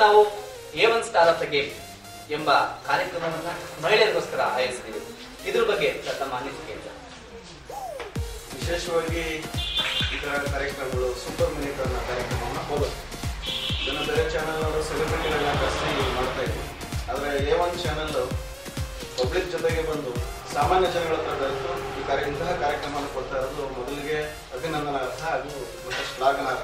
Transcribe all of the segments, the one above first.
ನಾವು A one star of the game ಎಂಬ ಕಾರ್ಯಕ್ರಮವನ್ನ ಮಹಿಳೆಯರಿಗೋಸ್ಕರ ಆಯೋಜಿಸಿದ್ದೀವಿ ಇದ್ರ ಬಗ್ಗೆ ಸರ್ ತಮ್ಮ ಅನಿಸಿಕೆ ಏನು ಸರ್? ವಿಶೇಷವಾಗಿ ಈ ಥರ ಕಾರ್ಯಕ್ರಮಗಳು ಸೂಪರ್ ಮಿನಿಟ್ ಅನ್ನೋ ಕಾರ್ಯಕ್ರಮವನ್ನು ಹೌದು ಇದನ್ನು ಬೇರೆ ಚಾನಲ್ ಅವರು ಸೆಲೆಬ್ರಿಟಿಗಳನ್ನ ಜಾಸ್ತಿ ಮಾಡ್ತಾ ಇದ್ರು ಆದರೆ ಎ ಒನ್ ಚಾನಲ್ ಪಬ್ಲಿಕ್ ಜೊತೆಗೆ ಬಂದು ಸಾಮಾನ್ಯ ಜನಗಳ ಹತ್ರ ಬೆರೆತು ಈ ಕಾರ್ಯ ಇಂತಹ ಕಾರ್ಯಕ್ರಮವನ್ನು ಕೊಡ್ತಾ ಇರೋದು ಮೊದಲಿಗೆ ಅಭಿನಂದನಾರ್ಹ ಹಾಗೂ ಮತ್ತು ಶ್ಲಾಘನಾರ್ಹ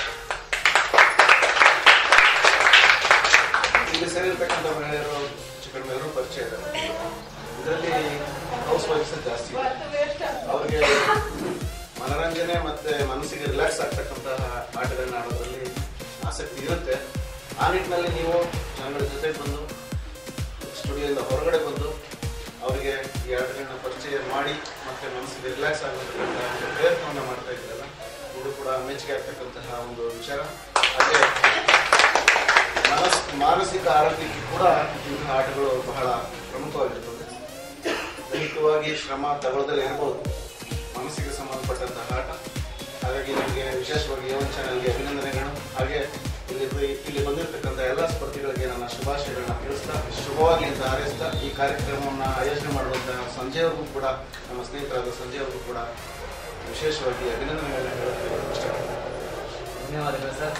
ಇಲ್ಲಿ ಸೇರಿರ್ತಕ್ಕಂಥ ಮಹಿಳೆಯರು ಚಿಕ್ಕ ಎಲ್ಲರೂ ಪರಿಚಯ ಇದ್ದಾರೆ ಇದರಲ್ಲಿ ಹೌಸ್ ವೈಫ್ಸ್ ಜಾಸ್ತಿ ಇದೆ ಅವ್ರಿಗೆ ಮನರಂಜನೆ ಮತ್ತೆ ಮನಸ್ಸಿಗೆ ರಿಲ್ಯಾಕ್ಸ್ ಆಗ್ತಕ್ಕಂತಹ ಆಟಗಳನ್ನ ಆಡೋದ್ರಲ್ಲಿ ಆಸಕ್ತಿ ಇರುತ್ತೆ ಆ ನಿಟ್ಟಿನಲ್ಲಿ ನೀವು ಜನಗಳ ಜೊತೆ ಬಂದು ಸ್ಟುಡಿಯೋದಿಂದ ಹೊರಗಡೆ ಬಂದು ಅವರಿಗೆ ಈ ಆಟಗಳನ್ನ ಪರಿಚಯ ಮಾಡಿ ಮತ್ತೆ ಮನಸ್ಸಿಗೆ ರಿಲ್ಯಾಕ್ಸ್ ಆಗತಕ್ಕಂಥ ಒಂದು ಪ್ರಯತ್ನವನ್ನು ಮಾಡ್ತಾ ಇದ್ದೀರಲ್ಲ ಇದು ಕೂಡ ಮೆಚ್ಚುಗೆ ಆಗ್ತಕ್ಕಂತಹ ಒಂದು ವಿಚಾರ ಹಾಗೆ ಮನಸ್ ಮಾನಸಿಕ ಆರೋಗ್ಯಕ್ಕೆ ಕೂಡ ಇಂತಹ ಆಟಗಳು ಬಹಳ ಪ್ರಮುಖವಾಗಿರ್ತದೆ ದೈಹಿಕವಾಗಿ ಶ್ರಮ ತಗೊಳ್ಳದಲ್ಲೇ ಇರಬಹುದು ಮನಸ್ಸಿಗೆ ಸಂಬಂಧಪಟ್ಟಂತಹ ಆಟ ಹಾಗಾಗಿ ನಿಮಗೆ ವಿಶೇಷವಾಗಿ ಎವನ್ ಚಾನೆಲ್ಗೆ ಅಭಿನಂದನೆಗಳು ಹಾಗೆ ಇಲ್ಲಿ ಇಲ್ಲಿ ಬಂದಿರತಕ್ಕಂಥ ಎಲ್ಲ ಸ್ಪರ್ಧಿಗಳಿಗೆ ನನ್ನ ಶುಭಾಶಯಗಳನ್ನ ತಿಳಿಸ್ತಾ ಶುಭವಾಗಿ ಅಂತ ಹಾರೈಸ್ತಾ ಈ ಕಾರ್ಯಕ್ರಮವನ್ನು ಆಯೋಜನೆ ಮಾಡುವಂತಹ ಸಂಜಯ್ ಅವ್ರಿಗೂ ಕೂಡ ನಮ್ಮ ಸ್ನೇಹಿತರಾದ ಸಂಜಯ್ ಅವ್ರಿಗೂ ಕೂಡ ವಿಶೇಷವಾಗಿ ಅಭಿನಂದನೆಗಳನ್ನ ಹೇಳಕ್ಕೆ ಇಷ್ಟಪಡ್ತೀನಿ ಧನ್ಯವಾದಗಳು ಸರ್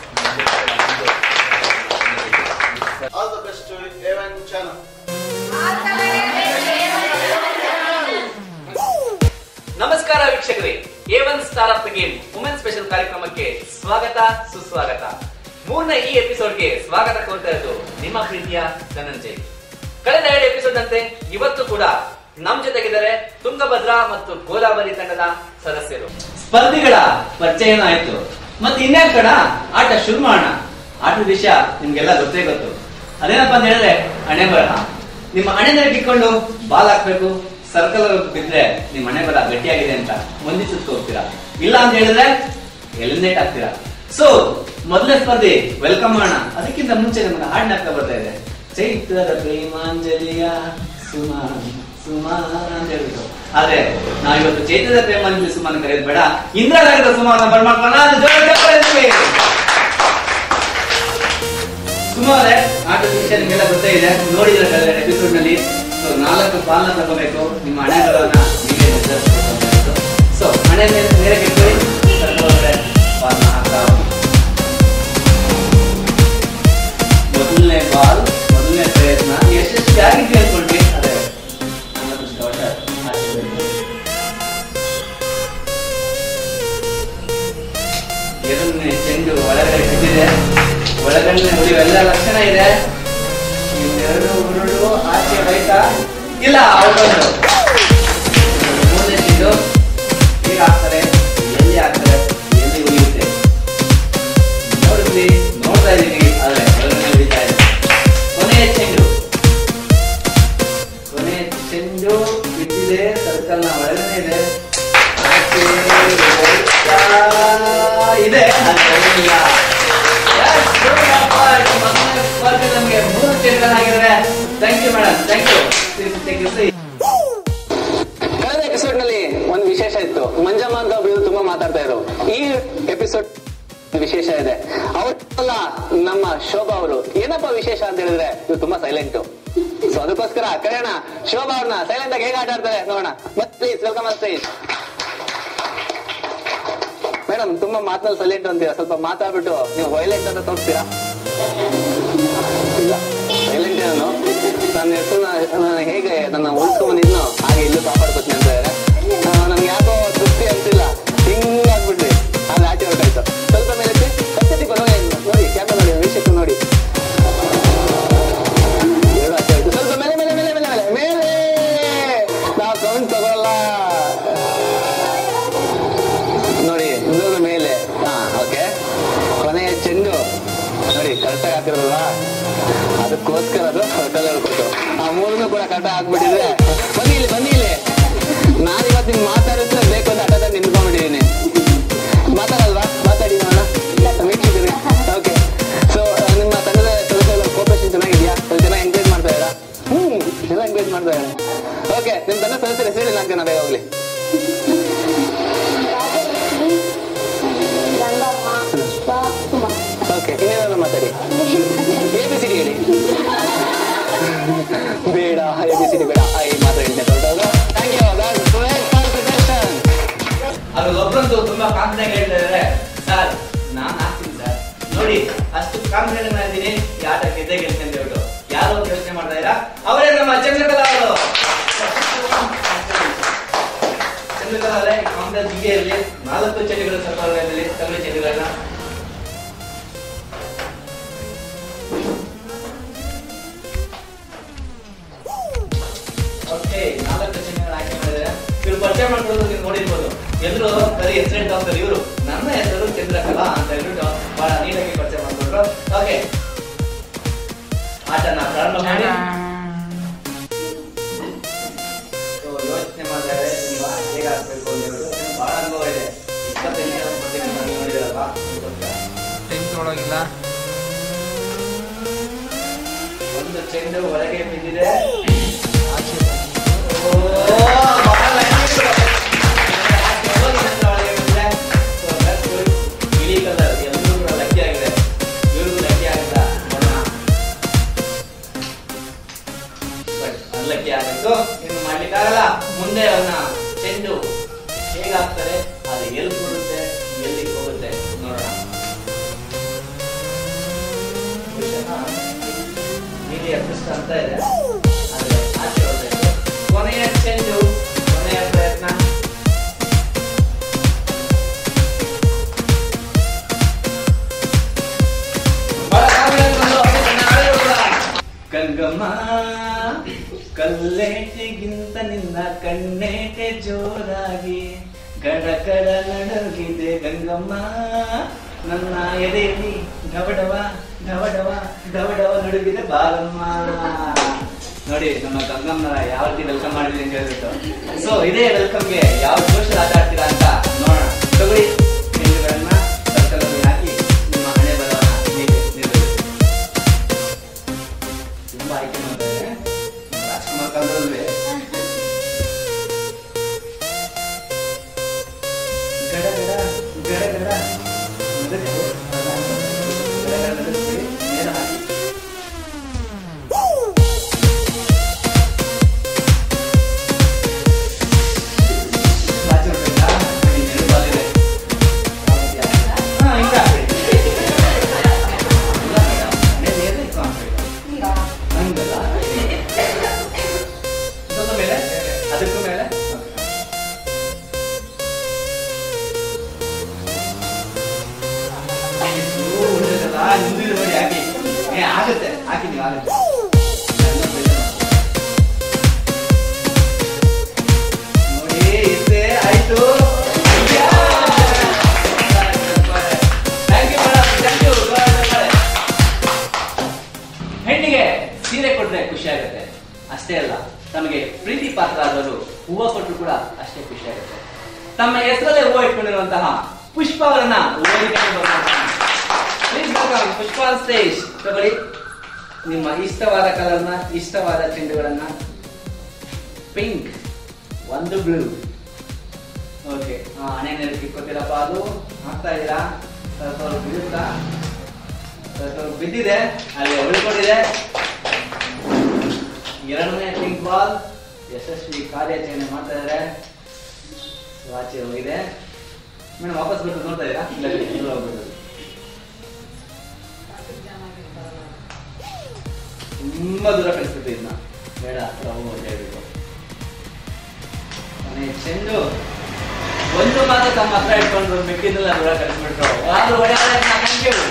ಆಲ್ ದ ಬೆಸ್ಟ್ ಎವನ್ ಚಾನಲ್ ನಮಸ್ಕಾರ ವೀಕ್ಷಕರೇ A one star of the game women special ಕಾರ್ಯಕ್ರಮಕ್ಕೆ ಸ್ವಾಗತ ಸುಸ್ವಾಗತ ಮೂರನೇ ಈ ಎಪಿಸೋಡ್ಗೆ ಸ್ವಾಗತ ಕೋರ್ತಾ ಇರೋದು ನಿಮ್ಮ ಪ್ರೀತಿಯ ಧನಂಜಯ್ ಕಳೆದ ಎರಡು ಎಪಿಸೋಡ್ ಅಂತೆ ಇವತ್ತು ಕೂಡ ನಮ್ ಜೊತೆಗಿದ್ದಾರೆ ತುಂಗಭದ್ರಾ ಮತ್ತು ಗೋದಾವರಿ ತಂಡದ ಸದಸ್ಯರು ಸ್ಪರ್ಧಿಗಳ ಪರಿಚಯನೂ ಆಯ್ತು ಮತ್ತೆ ಇನ್ಯಾಕ್ ಕಣ ಆಟ ಶುರು ಮಾಡೋಣ ಆಟದ ವಿಷಯ ನಿಮ್ಗೆಲ್ಲ ಗೊತ್ತೇ ಗೊತ್ತು ಅದೇನಪ್ಪ ಅಂತ ಹೇಳಿದ್ರೆ ಹಣೆ ಬರಹ ನಿಮ್ಮ ಹಣೆ ಮೇಲೆ ಕಿತ್ಕೊಂಡು ಬಾಲ್ ಹಾಕ್ಬೇಕು ಸರ್ಕಲ್ ಬಿದ್ರೆ ನಿಮ್ ಹಣೆ ಬರ ಗಟ್ಟಿಯಾಗಿದೆ ಅಂತ ಮುಂದೆ ಸುತ್ತ ಹೋಗ್ತೀರಾ ಇಲ್ಲ ಅಂತ ಹೇಳಿದ್ರೆ ಎಲಿಮಿನೇಟ್ ಆಗ್ತೀರಾ ಸೊ ಮೊದಲನೇ ಸ್ಪರ್ಧೆ ವೆಲ್ಕಮ್ ಮಾಡೋಣ ಅದಕ್ಕಿಂತ ಮುಂಚೆ ನಮ್ಗೆ ಹಾಡ್ ನಾಟಕ ಬರ್ತಾ ಇದೆ ಚೈತ್ರದ ಪ್ರೇಮಾಂಜಲಿಯ ಸುಮಾ ಸುಮಾ ಅಂತ ಹೇಳ್ಬಿಟ್ಟು ಆದ್ರೆ ನಾವ್ ಇವತ್ತು ಚೈತ್ರದ ಪ್ರೇಮಾಂಜಲಿ ಸುಮಾನ ಕರೆಯೋದು ಬೇಡ ಇಂದ್ರನಗರದ ಸುಮಾನ ಬರ್ಮಾಡ್ಕೊಳ್ಳೋಣ ಅದು ಜೋರಾಗಿ ಚಪ್ಪಾಳೆ ಇರ್ಲಿ. ಸುಮಾರೇ ಆಟದ ವಿಷಯ ನಿಮ್ಗೆಲ್ಲ ಗೊತ್ತೇ ಇದೆ ನೋಡಿದ್ರೆ ಕಳೆದ ಎಪಿಸೋಡ್ ನಲ್ಲಿ ಸೊ ನಾಲ್ಕು ಪಾಲನ ತಗೋಬೇಕು ನಿಮ್ಮ ಹಣೆಗಳನ್ನ ನೀವೇ ನಿರ್ಧರಿಸಬೇಕು ಸೊ ಹಣೆ ಮೇಲೆ ಮೇಲೆ ಕೆತ್ಕೊಳ್ಳಿ ತಗೊಂಡ್ರೆ ಪಾಲನ ಹಾಕ್ತಾ ಹೋಗಿ. ಮೊದಲನೇ ಬಾಲ್ ಮೊದಲನೇ ಪ್ರಯತ್ನ ಯಶಸ್ವಿಯಾಗಿ ಕೇಳ್ಕೊಂಡ್ವಿ ಅದೇ ನನ್ನ ಅದೃಷ್ಟವಶ ಆಚೆ ಬಂತು. ಎರಡನೇ ಚೆಂಡು ಒಳಗಡೆ ಬಿದ್ದಿದೆ ಒಳಗಡೆ ಉಳಿಯುವ ಲಕ್ಷಣ ಇದೆ ಇನ್ನೆರಡು ಉರುಳು ಆಚೆ ಬೈತಾ ಇಲ್ಲ ಔಟೊಂದು ಮೂರನೇ ಚೆಂಡು ಹೇಗೆ ಹಾಕ್ತಾರೆ ಎಲ್ಲಿ ಹಾಕ್ತಾರೆ ಎಲ್ಲಿ ಉಳಿಯುತ್ತೆ ನೋಡಿದ್ವಿ ನೋಡ್ತಾ ಇದೀವಿ ಆದ್ರೆ ಒಳಗಡೆ ಉಳಿತಾ ಇದೆ ಕೊನೆಯ ಚೆಂಡು ಕೊನೆಯ ಚೆಂಡು ಬಿದ್ದಿದೆ ಸರ್ಕಲ್ನ ಒಳಗಡೆ ಇದೆ ಆಚೆ ಹೋಗ್ತಾ ಇದೆ ಆದ್ರೆ ಹೋಗಿಲ್ಲ. Yes, good job, boys. ಮೊದಲನೇ ಸ್ಪರ್ಧೆ ನಮ್ಗೆ ಮೂರು ಚೆಂಡುಗಳಾಗಿದ್ದಾರೆ thank you madam thank you ಕಳೆದ ಎಪಿಸೋಡ್ ನಲ್ಲಿ ಒಂದು ವಿಶೇಷ ಇತ್ತು ಮಂಜಮ್ಮ ಅಂತ ಒಬ್ರು ತುಂಬಾ ಮಾತಾಡ್ತಾ ಇದ್ರು ಈ ಎಪಿಸೋಡ್ ವಿಶೇಷ ಇದೆ ಅವರಲ್ಲ ನಮ್ಮ ಶೋಭಾ ಅವರು ಏನಪ್ಪ ವಿಶೇಷ ಅಂತ ಹೇಳಿದ್ರೆ ಇವ್ರು ತುಂಬಾ ಸೈಲೆಂಟ್ ಸೊ ಅದಕ್ಕೋಸ್ಕರ ಕರೆಯೋಣ ಶೋಭಾ ಅವ್ರನ್ನ ಸೈಲೆಂಟ್ ಆಗಿ ಹೇಗೆ ಆಟ ಆಡ್ತಾರೆ ನೋಡೋಣ ಮತ್ ಪ್ಲೀಸ್ ವೆಲ್ಕಮ್ ಸ್ಟೇಜ್ ಮೇಡಮ್ ತುಂಬಾ ಮಾತಲ್ಲಿ ಸೈಲೆಂಟ್ ಅಂತೀರಾ ಸ್ವಲ್ಪ ಮಾತಾಡ್ಬಿಟ್ಟು ನೀವು ವೈಲೆಂಟ್ ಅಂತ ತೋರಿಸ್ತೀರಾ ಇಲ್ಲ ಸೈಲೆಂಟ್ ನಾನು ನನ್ನ ಹೆಸರು ನಾನು ಹೇಗೆ ನನ್ನ ಉಳಿಸ್ಕೊಂಡ್ ಬಂದಿದ್ನೋ ಹಾಗೆ ಇಲ್ಲೂ ಕಾಪಾಡ್ಕೊತೀನಿ ಅಂತ ಇದ್ದಾರೆ ನನ್ಗೆ ಯಾಕೋ ತೃಪ್ತಿ ಅಂತಿಲ್ಲ ಹಿಂಗ್ ಆಗ್ಬಿಟ್ರಿ ಅಲ್ಲಿ ಆಚೆ ಹೊರಟಾಯ್ತು ಸ್ವಲ್ಪ ಮೇಲೆ ಎತ್ತಿ, ಕತ್ತೆತ್ತಿ ಕೊನೆಗೆ ನೋಡಿ ಕ್ಯಾಮ್ರಾ ನೋಡಿ ವೀಕ್ಷಕರು ನೋಡಿ ಎರಡು ಆಚೆ ಹೋಯ್ತು ಸ್ವಲ್ಪ ಮೇಲೆ ಮೇಲೆ ಮೇಲೆ ಮೇಲೆ ಮೇಲೆ ಮೇಲೆ ನಾವು ಕೌಂಟ್ ತಗೊಳ್ಳಲ್ಲ ನೋಡಿ ಇನ್ನೊಂದು ಮೇಲೆ ಹಾ ಓಕೆ ಕೊನೆಯ ಚೆಂಡು ನೋಡಿ ಕರೆಕ್ಟಾಗಿ ಹಾಕಿರೋದಲ್ವಾ ಅದಕ್ಕೋಸ್ಕರ ಅದು ಹೋಟೆಲ್ ಹೇಳ್ಕೊಟ್ಟು ಆ ಮೂರನ್ನು ಕೂಡ ಕರೆಕ್ಟಾಗಿ ಹಾಕ್ಬಿಟ್ಟಿದ್ರೆ ಬನ್ನಿ ಇಲ್ಲಿ ಬನ್ನಿ ಇಲ್ಲಿ ನಾನು ಇವತ್ತು ನಿಮ್ಗೆ ಮಾತಾಡಿದ್ರೆ ಬೇಕು ಅಂತ ಹಠದ ನಿಂತ್ಕೊಂಡ್ಬಿಟ್ಟಿದ್ದೀನಿ ಮಾತಾಡಲ್ವಾ ಮಾತಾಡಿ ನೋಡೋಣ ವೀಕ್ಷಕರೇ ಓಕೆ ಸೊ ನಿಮ್ಮ ತಂಡದ ಸದಸ್ಯರ ಕೋಪರೇಷನ್ ಚೆನ್ನಾಗಿದೆಯಾ ಸ್ವಲ್ಪ ಚೆನ್ನಾಗಿ ಎಂಕರೇಜ್ ಮಾಡ್ತಾ ಇದ್ದೀರಾ ಹ್ಮ್ ಚೆನ್ನಾಗಿ ಎಂಕರೇಜ್ ಮಾಡ್ತಾ ಇದ್ದಾರೆ ಓಕೆ ನಿಮ್ಮ ತಂಡ ಸದಸ್ಯರ ಹೆಸರು ಹೇಳಿ ನಾಲ್ಕು ಜನ ಬೇಗ ಹೋಗ್ಲಿ ಓಕೆ ಇನ್ನೇನಾದ್ರು ಮಾತಾಡಿ ಎ ಬಿ ಬೇಡ ಎ ಬಿ ಸಿ ಡಿ ಬೇಡ ಐ ಮಾತ್ರ ಹೇಳ್ತೇನೆ ಹೊರಟೋದು ಥ್ಯಾಂಕ್ ಯು ಕಾನ್ಫಿಡೇಷನ್ ಅದ್ರಲ್ಲಿ ಒಬ್ರಂತೂ ತುಂಬಾ ಕಾನ್ಫಿಡೆಂಟ್ ಹೇಳ್ತಾ ಇದಾರೆ ಸರ್ ನಾನ್ ಹಾಕ್ತೀನಿ ಸರ್ ನೋಡಿ ಅಷ್ಟು ಕಾನ್ಫಿಡೆಂಟ್ ಮಾಡಿದ್ದೀನಿ ಈ ಆಟ ಗೆದ್ದೇ ಗೆಲ್ತೀನಿ ಅಂತ ಹೇಳ್ಬಿಟ್ಟು ಯಾರು ಅಂತ ಯೋಚನೆ ಮಾಡ್ತಾ ಇದ್ದೀರಾ ಅವರೇ ನಮ್ಮ ಚಂದ್ರಕಲಾ ಅವರು ಚಂದ್ರಕಲಾ ಅವರೇ ಕಾಂಗ್ರೆಸ್ ಹೀಗೆ ಇರಲಿ ನಾಲ್ಕು ಚೆಂಡುಗಳು ಸರ್ಕಾರದಲ್ಲಿ ತಮಿಳು ಚೆಂಡುಗಳನ್ನ ಓಕೆ ನಾಲ್ಕು ಚೆಂಡುಗಳು ಆಯ್ಕೆ ಮಾಡಿದ್ದಾರೆ ಇವ್ರು ಪರಿಚಯ ಮಾಡ್ಕೊಳ್ಳೋದು ನೀವು ನೋಡಿರ್ಬೋದು ಎಲ್ರು ಬರೀ ಹೆಸರು ಹೇಳ್ತಾ ಹೋಗ್ತಾರೆ ಇವರು ನನ್ನ ಹೆಸರು ಚಂದ್ರಕಲಾ ಅಂತ ಹೇಳ್ಬಿಟ್ಟು ಬಹಳ ನೀಟಾಗಿ ಪರಿಚಯ ಮಾಡ್ಕೊಂಡ್ರು ಓಕೆ ಆಟನ ಪ್ರಾರಂಭ ಮಾಡಿ So, ಯೋಚನೆ ಮಾಡಿದ್ರೆ ನೀವು ಹೇಗೆ ಹಾಕ್ಬೇಕು ಅಂತ ಹೇಳ್ಬಿಟ್ಟು ಬಹಳ ಅನುಭವ ಇದೆ ಇಪ್ಪತ್ತೈದು ಜನ ಕೊಟ್ಟಿದ್ದೀನಿ ನಾನು ನೋಡಿದ್ರಲ್ವಾ ಅದಕ್ಕೋಸ್ಕರ. ಟೆಂತ್ ಒಳಗಿಲ್ಲ ಒಂದು ಚೆಂಡು ಒಳಗೆ ಬಿದ್ದಿದೆ ಆಚೆ ಓ, ಬಹಳ lucky ಇದು. ಒಂದು ಚೆಂಡು ಒಳಗೆ ಬಿದ್ದಿದೆ. So, that's good. ಬಿಳಿ ಕಲರ್ ಎಲ್ಲರೂ ಕೂಡ ಲಕ್ಕಿ ಆಗಿದೆ ಇವ್ರಿಗೂ ಲಕ್ಕಿ ಆಗಿಲ್ಲ ನೋಡೋಣ ಬಟ್ ಅನ್ಲಕ್ಕಿ ಆಗಿತ್ತು ಇನ್ನು ಮಾಡ್ಲಿಕ್ಕಾಗಲ್ಲ ಮುಂದೆ ಅವನ ಚೆಂಡು ಹೇಗಾಗ್ತಾರೆ ಅದು ಎಲ್ಲಿ ಕೊಡುತ್ತೆ ಎಲ್ಲಿ ಹೋಗುತ್ತೆ ನೋಡೋಣ ಬಹುಶಃ ನೀಲಿ ಅದೃಷ್ಟ ಅಂತ ಇದೆ ಆದ್ರೆ ಆಚೆ ಹೋಗ್ತಾ ಇದೆ. ಕೊನೆಯ ಚೆಂಡು ಕೊನೆಯ ಪ್ರಯತ್ನ ಬಹಳ confidence ಬಂದು ಅವ್ರಿಗೆ ಚೆನ್ನಾಗಿ ಹೊಡೆದ. ಗಂಗಮ್ಮ ಕಲ್ಲೇಟಿಗಿಂತ ನಿನ್ನ ಕಣ್ಣೇಟೆ ಜೋರಾಗಿ ಗಡ ಗಡ ನಡುಗಿದೆ ಗಂಗಮ್ಮ ನನ್ನ ಎದೆಯಲ್ಲಿ ಡವಡವ ಡವಡವ ಡವಡವ ನಡುಗಿದೆ ಬಾರಮ್ಮ ನೋಡಿ ನಮ್ಮ ಗಂಗಮ್ಮ ಯಾವ ರೀತಿ ವೆಲ್ಕಮ್ ಮಾಡಿದ್ರಿ ಅಂತ ಹೇಳ್ಬಿಟ್ಟು ಸೊ ಇದೇ ವೆಲ್ಕಮ್ಗೆ ಯಾವ ಜೋಶಲ್ಲಿ ಆಟ ಆಡ್ತೀರಾ ಅಂತ ನೋಡೋಣ ತಗೊಳ್ಳಿ ಚೆಂಡುಗಳನ್ನ ಸರ್ಕಲಲ್ಲಿ ಹಾಕಿ ನಿಮ್ಮ ಹಣೆ ಬರವನ್ನ ಹೀಗೆ ನಿರ್ವಹಿಸಿ ತುಂಬಾ ಆಯ್ಕೆ ಮಾಡ್ತಾರೆ ರಾಜ್ಕುಮಾರ್ ಕಾಲದಲ್ಲಿ ಗಡ ಗಡ ಗಡ ಗಡ ಮೊದಲು ಗಡ ಗಡ ನಡುಸ್ಬಿಡಿ, ನೇರ ಹಾಕಿ ಬಾಚಿ ಹೊರಟೋಯ್ತಾ? ನೋಡಿ, ಎರಡು ಬಾಲ್ ಇದೆ. ಹಾ, ಹಿಂಗೆ ಹಾಕ್ಬಿಡಿ. ಇಲ್ಲ ಮೇಡಮ್, ಮನೆ ನೇರ ಇಟ್ಕೊ ಹಾಕ್ಬೇಕು. ಹಂಗಲ್ಲ ಸ್ವಲ್ಪ ಮೇಲೆ ಅದಕ್ಕೂ ಮೇಲೆ ಅಯ್ಯೋ, ಉಳಿದಲ್ಲ, ನಿಂದಿರು ನೋಡಿ ಹಾಕಿ ಏ ಆಗುತ್ತೆ ಹಾಕಿ ನೀವು ಆಗುತ್ತೆ ಎಲ್ಲ ಬೇಜಾರು ನೋಡಿ ಇಷ್ಟೇ ಆಯ್ತು thank you madam thank you ಹೆಣ್ಣಿಗೆ ಸೀರೆ ಕೊಟ್ರೆ ಖುಷಿ ಆಗುತ್ತೆ ಅಷ್ಟೇ ಅಲ್ಲ ತಮಗೆ ಪ್ರೀತಿ ಪಾತ್ರ ಆದವರು ಹೂವ ಕೊಟ್ಟರು ಕೂಡ ಅಷ್ಟೇ ಖುಷಿ ಆಗುತ್ತೆ ತಮ್ಮ ಹೆಸರಲ್ಲೇ ಹೂವ ಇಟ್ಕೊಂಡಿರುವಂತಹ ಪುಷ್ಪ ಅವರನ್ನ ಪ್ಲೀಸ್ ವೆಲ್ಕಮ್ ಪುಷ್ಪ ಸ್ಟೇಜ್ ತಗೊಳ್ಳಿ ನಿಮ್ಮ ಇಷ್ಟವಾದ ಕಲರ್ನ ಇಷ್ಟವಾದ ಚೆಂಡುಗಳನ್ನ ಪಿಂಕ್ ಒಂದು ಬ್ಲೂ ಓಕೆ ಹಣೆ ನೆರಕ್ಕೆ ಇಟ್ಕೊತೀರಪ್ಪ ಅದು ಹಾಕ್ತಾ ಇದ್ದೀರಾ ಸ್ವಲ್ಪ ಸ್ವಲ್ಪ ಬೀಳುತ್ತಾ ಸ್ವಲ್ಪ ಸ್ವಲ್ಪ ಬಿದ್ದಿದೆ ಅಲ್ಲಿ ಉಳ್ಕೊಂಡಿದೆ ಎರಡನೇ ಪಿಂಕ್ ಬಾಲ್ ಯಶಸ್ವಿ ಕಾರ್ಯಾಚರಣೆ ಮಾಡ್ತಾ ಇದ್ದಾರೆ So, ಆಚೆ ಹೋಗಿದೆ ಮೇಡಮ್ ವಾಪಸ್ ಬಿಟ್ಟು ನೋಡ್ತಾ ಇದ್ದೀರಾ ಇಲ್ಲ ಇಲ್ಲ ಹೋಗ್ಬಿಟ್ಟು ತುಂಬಾ ದೂರ ಕಳಿಸ್ಬಿಟ್ಟು ಇದನ್ನ ಬೇಡ ಹತ್ರ ಹೋಗು ಅಂತ ಹೇಳ್ಬಿಟ್ಟು ಕೊನೆ ಚೆಂಡು ಒಂದು ಮಾತ್ರ ತಮ್ಮ ಹತ್ರ ಇಟ್ಕೊಂಡ್ರು ಮಿಕ್ಕಿದ್ದೆಲ್ಲ ದೂರ ಕಳಿಸ್ಬಿಟ್ರು ಆದ್ರೂ ಒಳ್ಳೆ ಥ್ಯಾಂಕ್ ಯು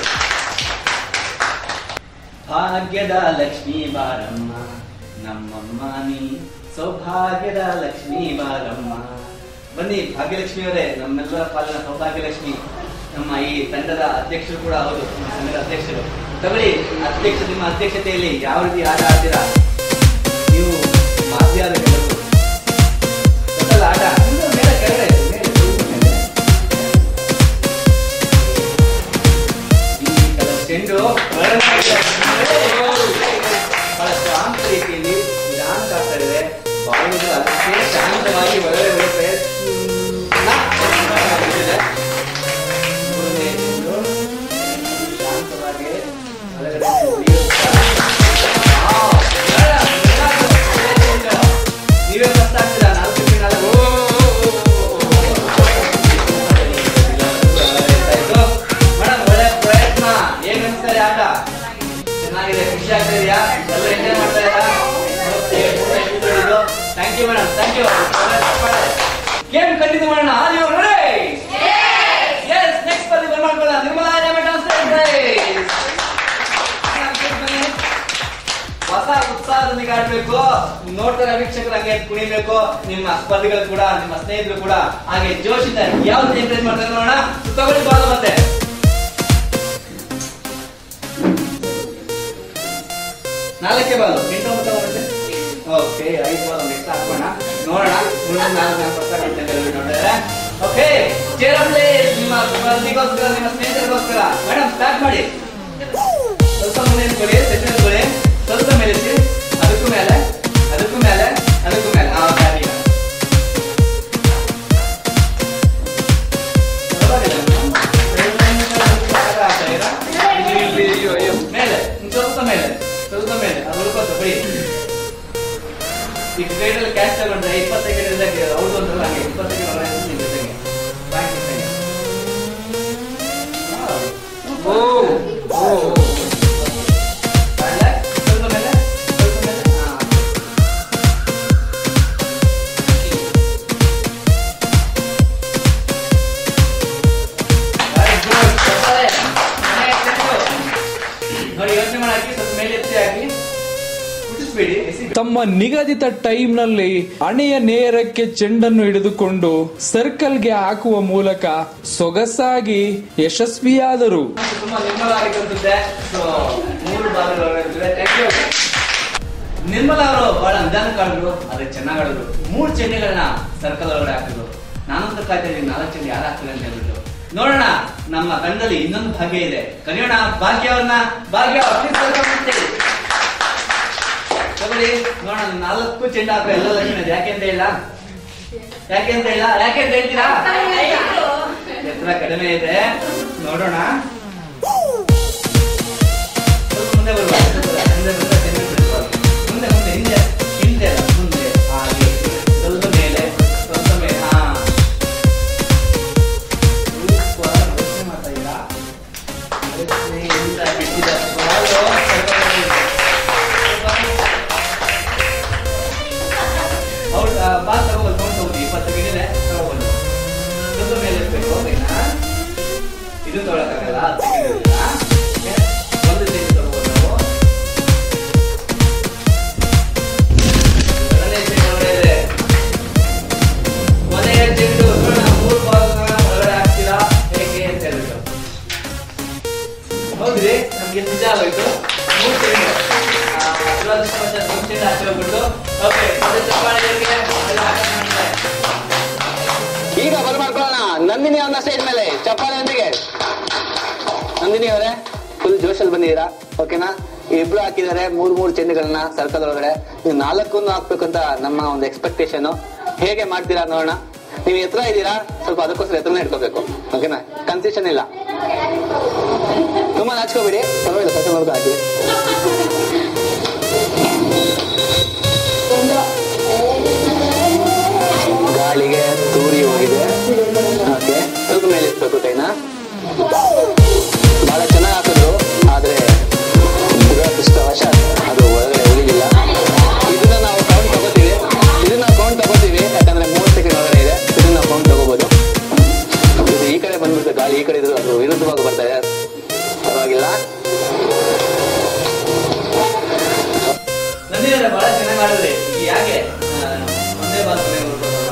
ಭಾಗ್ಯದ ಲಕ್ಷ್ಮೀ ಬಾರಮ್ಮ ನಮ್ಮಮ್ಮ ನೀ ಸೌಭಾಗ್ಯದ ಲಕ್ಷ್ಮೀ ಬಾರಮ್ಮ ಬನ್ನಿ ಭಾಗ್ಯಲಕ್ಷ್ಮಿ ಅವರೇ ನಮ್ಮೆಲ್ಲರ ಪಾಲಿನ ಸೌಭಾಗ್ಯಲಕ್ಷ್ಮಿ ನಮ್ಮ ಈ ತಂಡದ ಅಧ್ಯಕ್ಷರು ಕೂಡ ಹೌದು ನಮ್ಮ ಸಂಘದ ಅಧ್ಯಕ್ಷರು ತಗೊಳ್ಳಿ ಅಧ್ಯಕ್ಷ ನಿಮ್ಮ ಅಧ್ಯಕ್ಷತೆಯಲ್ಲಿ ಯಾವ ರೀತಿ ಆಟ ಆಡ್ತೀರಾ ನೀವು ಮಾಧ್ಯಾದ ಗೆಲುವು ಗೊತ್ತಲ್ಲ ಆಟ ಇನ್ನು ಮೇಲೆ ಕೆಳಗಡೆ ಮೇಲೆ ಸ್ವಲ್ಪ ಮೇಲೆ. ಈ ಕಲರ್ ಚೆಂಡು ಬಹಳ ಶಾಂತ ರೀತಿಯಲ್ಲಿ ನಿಧಾನ ಆಗ್ತಾ ಇದೆ ಬಾಲಿಗಳು ಅದಕ್ಕೆ ಶಾಂತವಾಗಿ ಒಳಗಡೆ ಬರೋ ಪ್ರಯತ್ನ ಆಗ್ತಿದೆ. ಮೂರನೇ ಚೆಂಡು ಶಾಂತವಾಗಿ ಒಳಗಡೆ ಹೊಡೆಯುತ್ತಾ. Wow! Thank you madam thank you game continue ಮಾಡೋಣ are you ready yes next ಬರ್ಲಿ ಬರ್ಮಾಡ್ಕೊಳ್ಳೋಣ ನಿರ್ಮಲಾ ಡೈಮಂಡ್ ಹೊಸ ಉತ್ಸಾಹದೊಂದಿಗೆ ಆಡ್ಬೇಕು ನೋಡ್ತಾರೆ ವೀಕ್ಷಕರು ಹಂಗೆ ಕುಣಿಬೇಕು ನಿಮ್ಮ ಸ್ಪರ್ಧಿಗಳು ಕೂಡ ನಿಮ್ಮ ಸ್ನೇಹಿತರು ಕೂಡ ಹಾಗೆ ಜೋಶಿತ ಯಾವ್ದು ಎಂಕರೇಜ್ ಮಾಡ್ತಾರೆ ನೋಡೋಣ ತಗೊಳ್ಳಿ ಬಾಲ್ ಮತ್ತೆ ನಾಲ್ಕೇ ಬಾಲ್ ಎಂಟು ಒಂಬತ್ತು ಬರುತ್ತೆ ಓಕೆ ಐದು ಬಾಲ್ ನೆಕ್ಸ್ಟ್ ಹಾಕೋಣ ನೋಡೋಣ ಮುಂದೆ ನಾಲ್ಕು ನಾಲ್ಕು ವರ್ಷ ಆಗುತ್ತೆ ಅಂತ ಹೇಳಿ ನೋಡಿದ್ರೆ ಓಕೆ ಚೇರ್ ಪ್ಲೇಸ್ ನಿಮ್ಮ ಸ್ಪರ್ಧಿಗೋಸ್ಕರ ನಿಮ್ಮ ಸ್ನೇಹಿತರಿಗೋಸ್ಕರ ಮೇಡಮ್ ಸ್ಟಾರ್ಟ್ ಮಾಡಿ ಸ್ವಲ್ಪ ಮುಂದೆ ನಿಂತ್ಕೊಳ್ಳಿ ಸೆಟ್ ನಿಂತ್ಕೊಳ್ಳಿ ಸ್ವಲ್ಪ ಮೇಲೆ ಇಸಿ. ಅದಕ್ಕೂ ಮೇಲೆ ಅದಕ್ಕೂ ಮೇಲೆ ಅದಕ್ಕೂ ಮೇಲೆ ಆ ಗಾಡಿ ಮೇಲೆ ಇನ್ನು ಸ್ವಲ್ಪ ಮೇಲೆ ಸ್ವಲ್ಪ ಮೇಲೆ ಅದು ಉಳ್ಕೋತ ಬಿಡಿ ಈ ಕ್ರಿಕೆಟಲ್ಲಿ ಕ್ಯಾಚ್ ತಗೊಂಡ್ರೆ ಇಪ್ಪತ್ತು ಸೆಕೆಂಡ್ ಇದ್ದಾಗ ಅವ್ರದ್ದು ಒಂದ್ರಲ್ಲ ಹಂಗೆ ಇಪ್ಪತ್ತು ಸೆಕೆಂಡ್ ಹೊರ ನಿಮ್ಮ ಜೊತೆಗೆ ಪಾಯಿಂಟ್ ಜೊತೆಗೆ ಓ ಓ ಮೇಲೆ ಸ್ವಲ್ಪ ಮೇಲೆ ಸ್ವಲ್ಪ ಮೇಲೆ ಹಾ Very good. ಸೂಪರ್. ಮನೆ ಚೆಂಡು. ನೋಡಿ ಯೋಚನೆ ಮಾಡಿ ಹಾಕಿ ಸ್ವಲ್ಪ ಮೇಲೆ ಎತ್ತಿ ಹಾಕಿ ಕುದಿಸ್ಬೇಡಿ ಎಸಿ ತಮ್ಮ ನಿಗದಿತ ಟೈಮ್ನಲ್ಲಿ ಅಣೆಯ ನೇರಕ್ಕೆ ಚೆಂಡನ್ನು ಹಿಡಿದುಕೊಂಡು ಸರ್ಕಲ್ಗೆ ಹಾಕುವ ಮೂಲಕ ಸೊಗಸಾಗಿ ಯಶಸ್ವಿಯಾದರು ತುಂಬಾ ನಿರ್ಮಲ ಆಗಿರ್ತದೆ ಸೊ ಮೂರು ಬಾಲ್ಗಳಿವೆ ಥ್ಯಾಂಕ್ ಯು ನಿರ್ಮಲ ಅವರು ಬಹಳ ನಿಧಾನಕ್ಕೆ ಆಡಿದ್ರು ಆದ್ರೆ ಚೆನ್ನಾಗಿ ಆಡಿದ್ರು ಮೂರು ಚೆಂಡೆಗಳನ್ನ ಸರ್ಕಲ್ ಒಳಗಡೆ ಹಾಕಿದ್ರು ನಾನಂತೂ ಕಾಯ್ತಾ ಇದ್ದೀನಿ ನಾಲ್ಕು ಚೆಂಡೆ ಯಾರು ಹಾಕ್ತಾರೆ ಅಂತ ಹೇಳ್ಬಿಟ್ಟು ನೋಡೋಣ ನಮ್ಮ ತಂಡದಲ್ಲಿ ಇನ್ನೊಂದು ಭಾಗ್ಯ ಇದೆ ಕರೆಯೋಣ ಭಾಗ್ಯ ಅವ್ರನ್ನ ಭಾಗ್ಯ please welcome ಮಾಡ್ತೀವಿ. ತಗೊಳ್ಳಿ ನೋಡೋಣ ನಾಲ್ಕು ಚೆಂಡು ಹಾಕೋ ಎಲ್ಲ ಲಕ್ಷಣ ಇದೆ ಯಾಕೆ ಅಂತ ಇಲ್ಲ ಯಾಕೆ ಅಂತ ಇಲ್ಲ ಯಾಕೆ ಅಂತ ಹೇಳ್ತೀರಾ ಎತ್ತರ ಕಡಿಮೆ ಇದೆ ನೋಡೋಣ ಸ್ವಲ್ಪ ಮುಂದೆ ಬರುವ ಮುಂದೆ ಬಂದ್ರೆ ಚೆನ್ನಾಗಿ ಬಿಡ್ಬಾರ್ದು. ಮುಂದೆ ಮುಂದೆ ಹಿಂದೆ ಹಿಂದೆ ಅಲ್ಲ ಮುಂದೆ ಹಾಗೆ ಸ್ವಲ್ಪ ಮೇಲೆ ಸ್ವಲ್ಪ ಮೇಲೆ ಹಾ ಸೂಪರ್ ಯೋಚನೆ ಮಾಡ್ತಾ ಇದ್ದೀರಾ ಯೋಚನೆ ಇಲ್ಲ ಬಿಟ್ಟಿದ ಬಾಲು ಸ್ವಲ್ಪ ಮೇಲೆ ಇದೆ. ಔಟ್ ಬಾಲ್ ತಗೋಬೋದು ಕೌಂಟ್ ತಗೋಬೋದು ಇಪ್ಪತ್ತು ಸೆಕೆಂಡ್ ಇದೆ ತಗೋಬೋದು ಸ್ವಲ್ಪ ಮೇಲೆ ಇರ್ಬೇಕು ಓಕೆನಾ ಇದು ತೊಗೊಳಕ್ಕಾಗಲ್ಲ ಹತ್ತು ಸೆಕೆಂಡ್ ಇರಲಿಲ್ಲ ಒಂದು ಸೆಕೆಂಡ್ ತಗೋಬೋದು ನಾವು ಎರಡನೇ ಚೆಂಡು ಒಳ್ಳೆ ಇದೆ ಕೊನೆಯ ಚೆಂಡು ನೋಡೋಣ ಮೂರು ಬಾಲ್ ಒಳಗಡೆ ಹಾಕ್ತೀರಾ ಹೇಗೆ ಅಂತ ಹೇಳ್ಬಿಟ್ಟು ಹೌದ್ರಿ ನಮ್ಗೆ ನಿಜ ಆಗೋಯ್ತು ಮೂರು ಚೆಂಡು ಆ, ದುರದೃಷ್ಟವಶಾತ್ ಒಂದು ಚೆಂಡು ಆಚೆ ಹೋಗ್ಬಿಟ್ಟು ಓಕೆ ಮತ್ತೆ ಚಪ್ಪಾಳೆ ಇವ್ರಿಗೆ ಎಲ್ಲ ಹಾಕೋಣ ಈಗ ಬರ್ ಮಾಡ್ಕೊಳ್ಳೋಣ ನಂದಿನಿ ಅವನ ಸ್ಟೇಜ್ ಮೇಲೆ ಚಪ್ಪಾಳೆಯೊಂದಿಗೆ ನಂದಿನಿ ಅವರೇ ಫುಲ್ ಜೋಶಲ್ಲಿ ಬಂದಿದ್ದೀರಾ ಓಕೆನಾ ಇಬ್ರು ಹಾಕಿದ್ದಾರೆ ಮೂರ್ ಮೂರು ಚೆಂಡುಗಳನ್ನ ಸರ್ಕಲ್ ಒಳಗಡೆ ನೀವು ನಾಲ್ಕನ್ನು ಹಾಕ್ಬೇಕಂತ ನಮ್ಮ ಒಂದು ಎಕ್ಸ್ಪೆಕ್ಟೇಷನ್ ಹೇಗೆ ಮಾಡ್ತೀರಾ ನೋಡೋಣ ನೀವು ಎತ್ತರ ಇದ್ದೀರಾ ಸ್ವಲ್ಪ ಅದಕ್ಕೋಸ್ಕರ ಎತ್ತರನೇ ಇಟ್ಕೋಬೇಕು ಓಕೆನಾ ಕನ್ಸೆಷನ್ ಇಲ್ಲ ತುಂಬಾ ನಾಚ್ಕೋಬೇಡಿ ಪರವಾಗಿಲ್ಲ ಸರ್ಕಲ್ ನೋಡ್ಕೊ ಹಾಕಿ ಗಾಳಿಗೆ ತೂರಿ ಹೋಗಿದೆ ಓಕೆ ಸ್ವಲ್ಪ ಮೇಲೆ ಇಸ್ಬೇಕು ಕೈನ ಬಹಳ ಚೆನ್ನಾಗಿ ಹಾಕಿದ್ರು ಆದ್ರೆ ದುರದೃಷ್ಟವಶಾತ್ ಅದು ಒಳಗಡೆ ಉಳಿಲಿಲ್ಲ ಇದನ್ನ ನಾವು ಕೌಂಟ್ ತಗೋತೀವಿ ಇದನ್ನ ಕೌಂಟ್ ತಗೋತೀವಿ ಯಾಕಂದ್ರೆ ಮೂವತ್ತು ಸೆಕೆಂಡ್ ಒಳಗಡೆ ಇದೆ ಇದನ್ನ ನಾವು ಕೌಂಟ್ ತಗೋಬಹುದು ಇದು ಈ ಕಡೆ ಬಂದ್ಬಿಡುತ್ತೆ ಗಾಳಿ ಈ ಕಡೆ ಇದ್ರು ಅದು ವಿರುದ್ಧವಾಗಿ ಬರ್ತಾ ಇದೆ ಪರವಾಗಿಲ್ಲ ನಂದಿನಿಯವರೇ ಬಹಳ ಚೆನ್ನಾಗಿ ಮಾಡಿದ್ರಿ ಈಗ ಯಾಕೆ ಆ, ಒಂದೇ ಬಾಲ್ ಕೊನೆಗೆ ಹೊರಟೋದಲ್ಲ?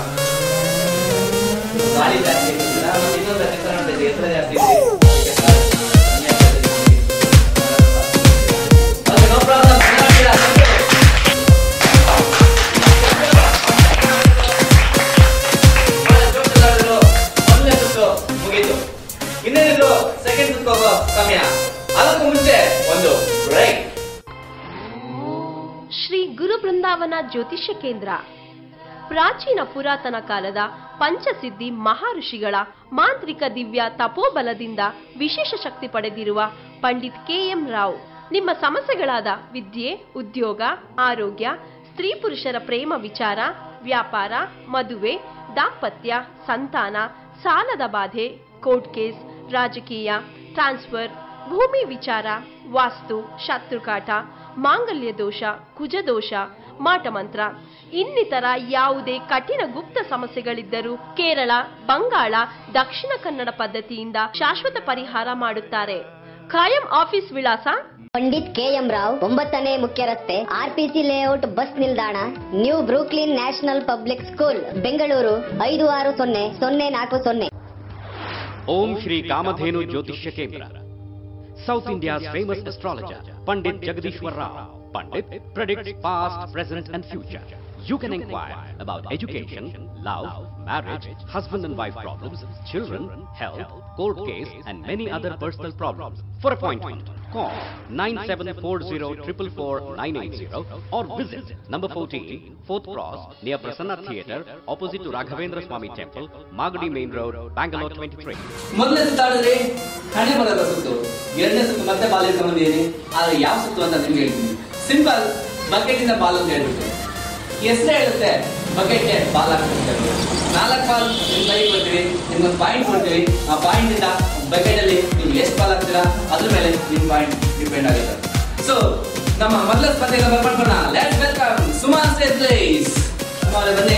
ಗಾಳಿ ಜಾಸ್ತಿ ಇರ್ತದೆ ಮತ್ತೆ ಇನ್ನೊಂದು ಹೆಸರು ನೋಡ್ತಿದ್ದೆ ಎತ್ತರ ಜಾಸ್ತಿ ಇದೆ ಅದಕ್ಕೆ ಕಾರಣ ಕಮ್ಮಿ ಆಗ್ತದೆ ನಮ್ಗೆ. Okay, no problem. ಚೆನ್ನಾಗಿ ಆಡಿದ್ದೀರಾ. Thank you. ಬಹಳ ಜೋಶಲ್ಲಿ ಆಡಿದ್ರು. ಮೊದಲನೇ ಸುತ್ತು ಮುಗೀತು ಇನ್ನೇನಿದ್ರು ಸೆಕೆಂಡ್ ಸುತ್ತು ಹೋಗೋ ಸಮಯ ಅದಕ್ಕೂ ಮುಂಚೆ ಒಂದು ಬ್ರೇಕ್ ಶ್ರೀ ಗುರು ಬೃಂದಾವನ ಜ್ಯೋತಿಷ್ಯ ಕೇಂದ್ರ ಪ್ರಾಚೀನ ಪುರಾತನ ಕಾಲದ ಪಂಚಸಿದ್ಧಿ ಮಹಾಋಷಿಗಳ ಮಾಂತ್ರಿಕ ದಿವ್ಯ ತಪೋಬಲದಿಂದ ವಿಶೇಷ ಶಕ್ತಿ ಪಡೆದಿರುವ ಪಂಡಿತ್ ಕೆ ಎಂ ರಾವ್ ನಿಮ್ಮ ಸಮಸ್ಯೆಗಳಾದ ವಿದ್ಯೆ ಉದ್ಯೋಗ ಆರೋಗ್ಯ ಸ್ತ್ರೀ ಪುರುಷರ ಪ್ರೇಮ ವಿಚಾರ ವ್ಯಾಪಾರ ಮದುವೆ ದಾಂಪತ್ಯ ಸಂತಾನ ಸಾಲದ ಬಾಧೆ ಕೋರ್ಟ್ ಕೇಸ್ ರಾಜಕೀಯ ಟ್ರಾನ್ಸ್ಫರ್ ಭೂಮಿ ವಿಚಾರ ವಾಸ್ತು ಶತ್ರುಕಾಟ ಮಾಂಗಲ್ಯ ದೋಷ ಕುಜದೋಷ ಮಾಟಮಂತ್ರ ಇನ್ನಿತರ ಯಾವುದೇ ಕಠಿಣ ಗುಪ್ತ ಸಮಸ್ಯೆಗಳಿದ್ದರೂ ಕೇರಳ ಬಂಗಾಳ ದಕ್ಷಿಣ ಕನ್ನಡ ಪದ್ಧತಿಯಿಂದ ಶಾಶ್ವತ ಪರಿಹಾರ ಮಾಡುತ್ತಾರೆ ಖಾಯಂ ಆಫೀಸ್ ವಿಳಾಸ ಪಂಡಿತ್ ಕೆ ಎಂ ರಾವ್ ಒಂಬತ್ತನೇ ಮುಖ್ಯ ರಸ್ತೆ ಆರ್ಪಿಸಿ ಲೇಔಟ್ ಬಸ್ ನಿಲ್ದಾಣ new Brooklyn national public school Bengaluru ಐದು ಆರು ಸೊನ್ನೆ ಸೊನ್ನೆ ನಾಲ್ಕು ಸೊನ್ನೆ ಓಂ ಶ್ರೀ ಕಾಮಧೇನು ಜ್ಯೋತಿಷ್ಯ ಕೇಂದ್ರ south India's famous astrologer Pandit Jagadishwara Rao Pandit predicts past, present and future. You can inquire about education, love, marriage, husband and wife problems, children, health, court case and many other personal problems. For appointment, call 9740 or visit number 14, 4th Cross near Prasanna Theatre opposite to Raghavendra Swami Temple, Magadi Main Road, Bangalore 23. ಮೊದಲನೇ ಸುತ್ತು ಆಡಿದ್ರೆ ಹಣೆ ಬರದ ಸುತ್ತು ಎರಡನೇ ಸುತ್ತು ಮತ್ತೆ ball ಹಿಡ್ಕೊಂಡ್ ಬಂದಿದ್ದೀನಿ ಆದ್ರೆ ಯಾವ ಸುತ್ತು ಅಂತ ನಿಮ್ಗೆ ಹೇಳ್ತೀನಿ ಸಿಂಪಲ್ ಬಕೆಟ್ ಇಂದ ಬಾಲ್ ಅಂತ ಹೇಳ್ಬಿಟ್ಟು ಹೆಸರೇ ಹೇಳುತ್ತೆ ಬಕೆಟ್ಗೆ ಬಾಲ್ ಹಾಕ್ಬಿಡ್ತಾರೆ ನಾಲ್ಕು ಬಾಲ್ ನಿಮ್ ಕೈ ಕೊಡ್ತೀವಿ ನಿಮ್ಗೊಂದು ಪಾಯಿಂಟ್ ಕೊಡ್ತೀವಿ ಆ ಪಾಯಿಂಟ್ ಇಂದ ಬಕೆಟ್ ಅಲ್ಲಿ ನೀವು ಎಷ್ಟು ಬಾಲ್ ಹಾಕ್ತೀರಾ ಅದ್ರ ಮೇಲೆ ನಿಮ್ ಪಾಯಿಂಟ್ ಡಿಪೆಂಡ್ ಆಗುತ್ತೆ ಸೊ ನಮ್ಮ ಮೊದಲ ಸ್ಪರ್ಧೆಗೆ ಬರ್ಕೊಂಡ let's welcome Suman say place ಸುಮಾರು ಬನ್ನಿ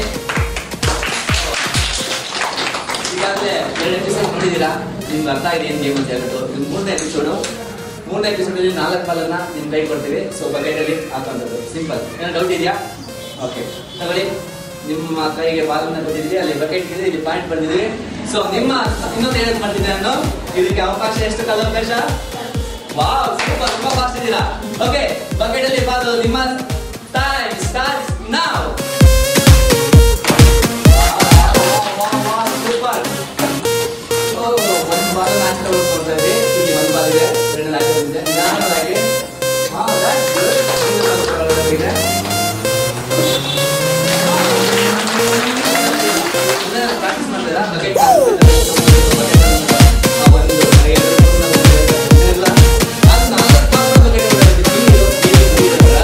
ಈಗಾಗಲೇ ಎರಡು ಎಪಿಸೋಡ್ ನೋಡಿದ್ದೀರಾ ನಿಮ್ಗೆ ಅರ್ಥ ಆಗಿದೆ ಏನ್ ಗೇಮ್ ಅಂತ ಹೇಳ್ಬಿಟ್ಟು ಇದು ಮೂರನೇ ಎಪಿಸೋಡು ಮೂರನೇ ಎಪಿಸೋಡ್ ಅಲ್ಲಿ ನಾಲ್ಕು ಬಾಲನ್ನ ನಿಮ್ ಕೈ ಕೊಡ್ತೀವಿ ಸೊ ಬಕೆಟ್ ಅಲ್ಲಿ ಹಾಕುವಂಥದ್ದು ಸಿಂಪಲ್ ಏನೋ ಡೌಟ್ ಇದೆಯಾ ಓಕೆ ತಗೊಳ್ಳಿ ನಿಮ್ಮ ಕೈಗೆ ಬಾಲನ್ನ ಕೊಟ್ಟಿದ್ರಿ ಅಲ್ಲಿ ಬಕೆಟ್ ಇದೆ ಇಲ್ಲಿ ಪಾಯಿಂಟ್ ಬಂದಿದ್ರಿ ಸೊ ನಿಮ್ಮ ಇನ್ನೊಂದು ಹೇಳಕ್ ಮಾಡ್ತೀನಿ ನಾನು ಇದಕ್ಕೆ ಅವಕಾಶ ಎಷ್ಟು ಕಾಲಾವಕಾಶ ವಾವ್ ಸೂಪರ್ ತುಂಬಾ ಫಾಸ್ಟ್ ಇದ್ದೀರಾ ಓಕೆ ಬಕೆಟ್ ಅಲ್ಲಿ ಬಾಲು ನಿಮ್ಮ ಟೈಮ್ ಸ್ಟಾರ್ಟ್ ನಾವ್ ಸೂಪರ್ ಒಂದು ಬಾಲ್ ಮ್ಯಾಚ್ ಕೊಡ್ತಾ ಇದ್ರಿ ಇಲ್ಲಿ ಒಂದು ಬಾಲ್ ಇದೆ ಎರಡು ಮ್ಯಾಚ್ ಬಂದಿದೆ ನಿಧಾನವಾಗಿ ಹಾ that's good. ಇನ್ನೂ ಸ್ವಲ್ಪ ಒಳಗಡೆ ಇದೆ. ಇದನ್ನ practice ಮಾಡ್ತೀರಾ? Bucket ಆ ಒಂದು ಎರಡು ಮೂರು ಎಲ್ಲ. ಅದು ನಾಲ್ಕು ಬಾಲ್ bucket ಒಳಗಡೆ ಇದೆ. ಇಲ್ಲಿ ಇಲ್ಲಿ ಇಲ್ಲಿ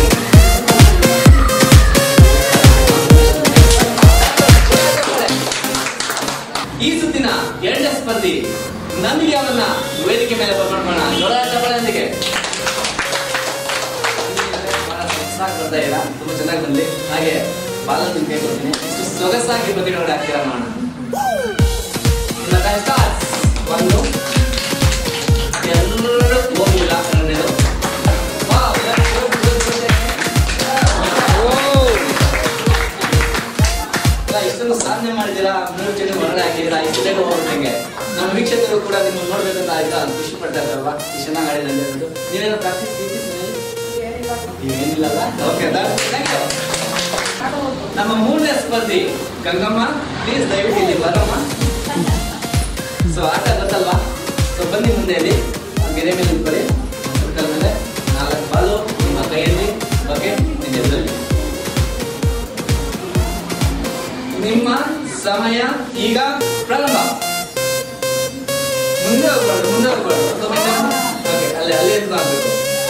ಈ ಸುತ್ತಿನ ಎರಡನೇ ಸ್ಪರ್ಧಿ ನಮಗೆ ಅವನ್ನ ವೇದಿಕೆ ಮೇಲೆ ಬರ್ಕೊಂಡೋಣ ಜೋಳ ಚಪ್ಪಳದೊಂದಿಗೆ ಸಾಕು ಬರ್ತಾ ಇಲ್ಲ ತುಂಬಾ ಚೆನ್ನಾಗಿ ಬಂದ್ಲಿ ಹಾಗೆ ಬಾಲನ್ನು ಕೈ ಕೊಡ್ತೀನಿ ಇಷ್ಟು ಸೊಗಸಾಗಿ ಬಕೆಟ್ ಒಳಗಡೆ ಹಾಕ್ತೀರಾ ನೋಡೋಣ ಇನ್ನ time starts. ಒಂದು ಎರಡು ಹೋಗಿಲ್ಲ ಎರಡನೇದು Wow, that's good, good, good. ಇಲ್ಲ, ಇಷ್ಟೊಂದು ಸಾಧನೆ ಮಾಡಿದ್ದೀರಾ ಮೂರು ಜನ ಹೊರಗಡೆ ಹಾಕಿದ್ದೀರಾ ಇಷ್ಟು ಬೇಗ ಹೋಗ್ಬಿಟ್ಟಂಗೆ ನಮ್ಮ ವೀಕ್ಷಕರು ಕೂಡ ನಿಮ್ಮನ್ನು ನೋಡ್ಬೇಕಂತ ಆಯ್ತಾ ಖುಷಿ ಪಡ್ತಾ ಇದ್ದಾರಲ್ವಾ ಇಷ್ಟು ಚೆನ್ನಾಗಿ ಆಡಿದ್ರೆ ಅಂತ ಹೇಳ್ಬಿಟ್ಟು ನೀವೇನೋ ಪ್ರಾಕ್ಟೀಸ್ ಏನಿಲ್ಲಲ್ಲ ಓಕೆ ನಮ್ಮ ಮೂರನೇ ಸ್ಪರ್ಧಿ ಗಂಗಮ್ಮ ಪ್ಲೀಸ್ ದಯವಿಟ್ಟು ಇಲ್ಲಿ ಬರಮ್ಮ ಸೊ ಆಟ ಗೊತ್ತಲ್ವಾ ಸೊ ಬನ್ನಿ ಮುಂದೆ ಇಲ್ಲಿ ಗೆರೆ ಮೇಲೆ ನಿಂತ್ಕೊಳ್ಳಿ ಸರ್ಕಲ್ ಮೇಲೆ ನಾಲ್ಕು ಬಾಲು ನಿಮ್ಮ ಕೈಯಲ್ಲಿ ಬಕೆಟ್ ನಿಮ್ಮ ಎದುರಲ್ಲಿ ನಿಮ್ಮ ಸಮಯ ಈಗ ಪ್ರಾರಂಭ ಮುಂದೆ ಹೋಗ್ಬಾರ್ದು ಮುಂದೆ ಹೋಗ್ಬಾರ್ದು ಓಕೆ ಅಲ್ಲೇ ಅಲ್ಲೇ ಎತ್ಕೊಳ್ಬೇಕು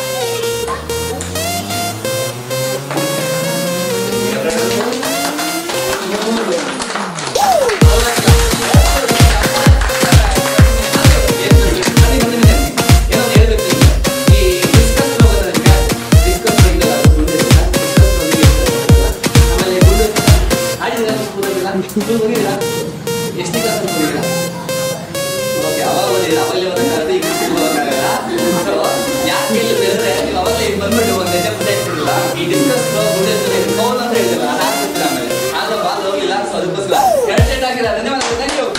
ಎರಡು, ಮೂರು. ಏನು, ಬನ್ನಿ, ಬನ್ನಿ, ಬನ್ನಿ. ಏನೋ ಹೇಳ್ಬೇಕು ನಿಮ್ಗೆ. ಈ discuss ಹೋಗೋದ್ರಿಂದ discuss ಹಿಂಗಲ್ಲ, ಮುಂದೆ ಇಲ್ಲ. discuss ಒಂದಿಗೆ ಇರ್ತದಲ್ಲ. ಆಮೇಲೆ ಮುಂದೆ ಆಡಿದ್ದೀರಾ ನೀವು ಕೂದಲಿಲ್ಲ? ನೀವು ಹೋಗಿದ್ದೀರಾ? ಎಷ್ಟನೇ ಕ್ಲಾಸ್ ಹೋಗಿದ್ದೀರಾ ಓಕೆ ಅವಾಗ ಓದಿಲ್ಲ ಅವಾಗಲೇ ಓದಕ್ಕಾಗತ್ತೆ ಈಗ ಸಿನಿಮಾ ಓದಕ್ಕಾಗಲ್ಲ ಸೊ ಯಾಕೆ ಹೇಳಿದ್ರೆ ನೀವು ಅವಾಗಲೇ ಇಲ್ಲಿ ಬಂದ್ಬಿಟ್ಟು ಒಂದು ಹೆಜ್ಜೆ ಮುಂದೆ ಇಟ್ಟಿರಲಿಲ್ಲ ಈ ಡಿಸ್ಕಸ್ ಮುಂದೆ ಫೋನ್ ಅಂತ ಹೇಳಿಲ್ಲ ಅದು ಹಾಕ್ಬಿಟ್ಟಿಲ್ಲ ಆಮೇಲೆ ಆದ್ರೆ ಬಾಲ್ ಹೋಗಿಲ್ಲ ಸೊ ಅದಕ್ಕೋಸ್ಕರ ಎರಡು ಸೆಟ್ ಹಾಕಿಲ್ಲ ಧನ್ಯವಾದ ಥ್ಯಾಂಕ್ ಯು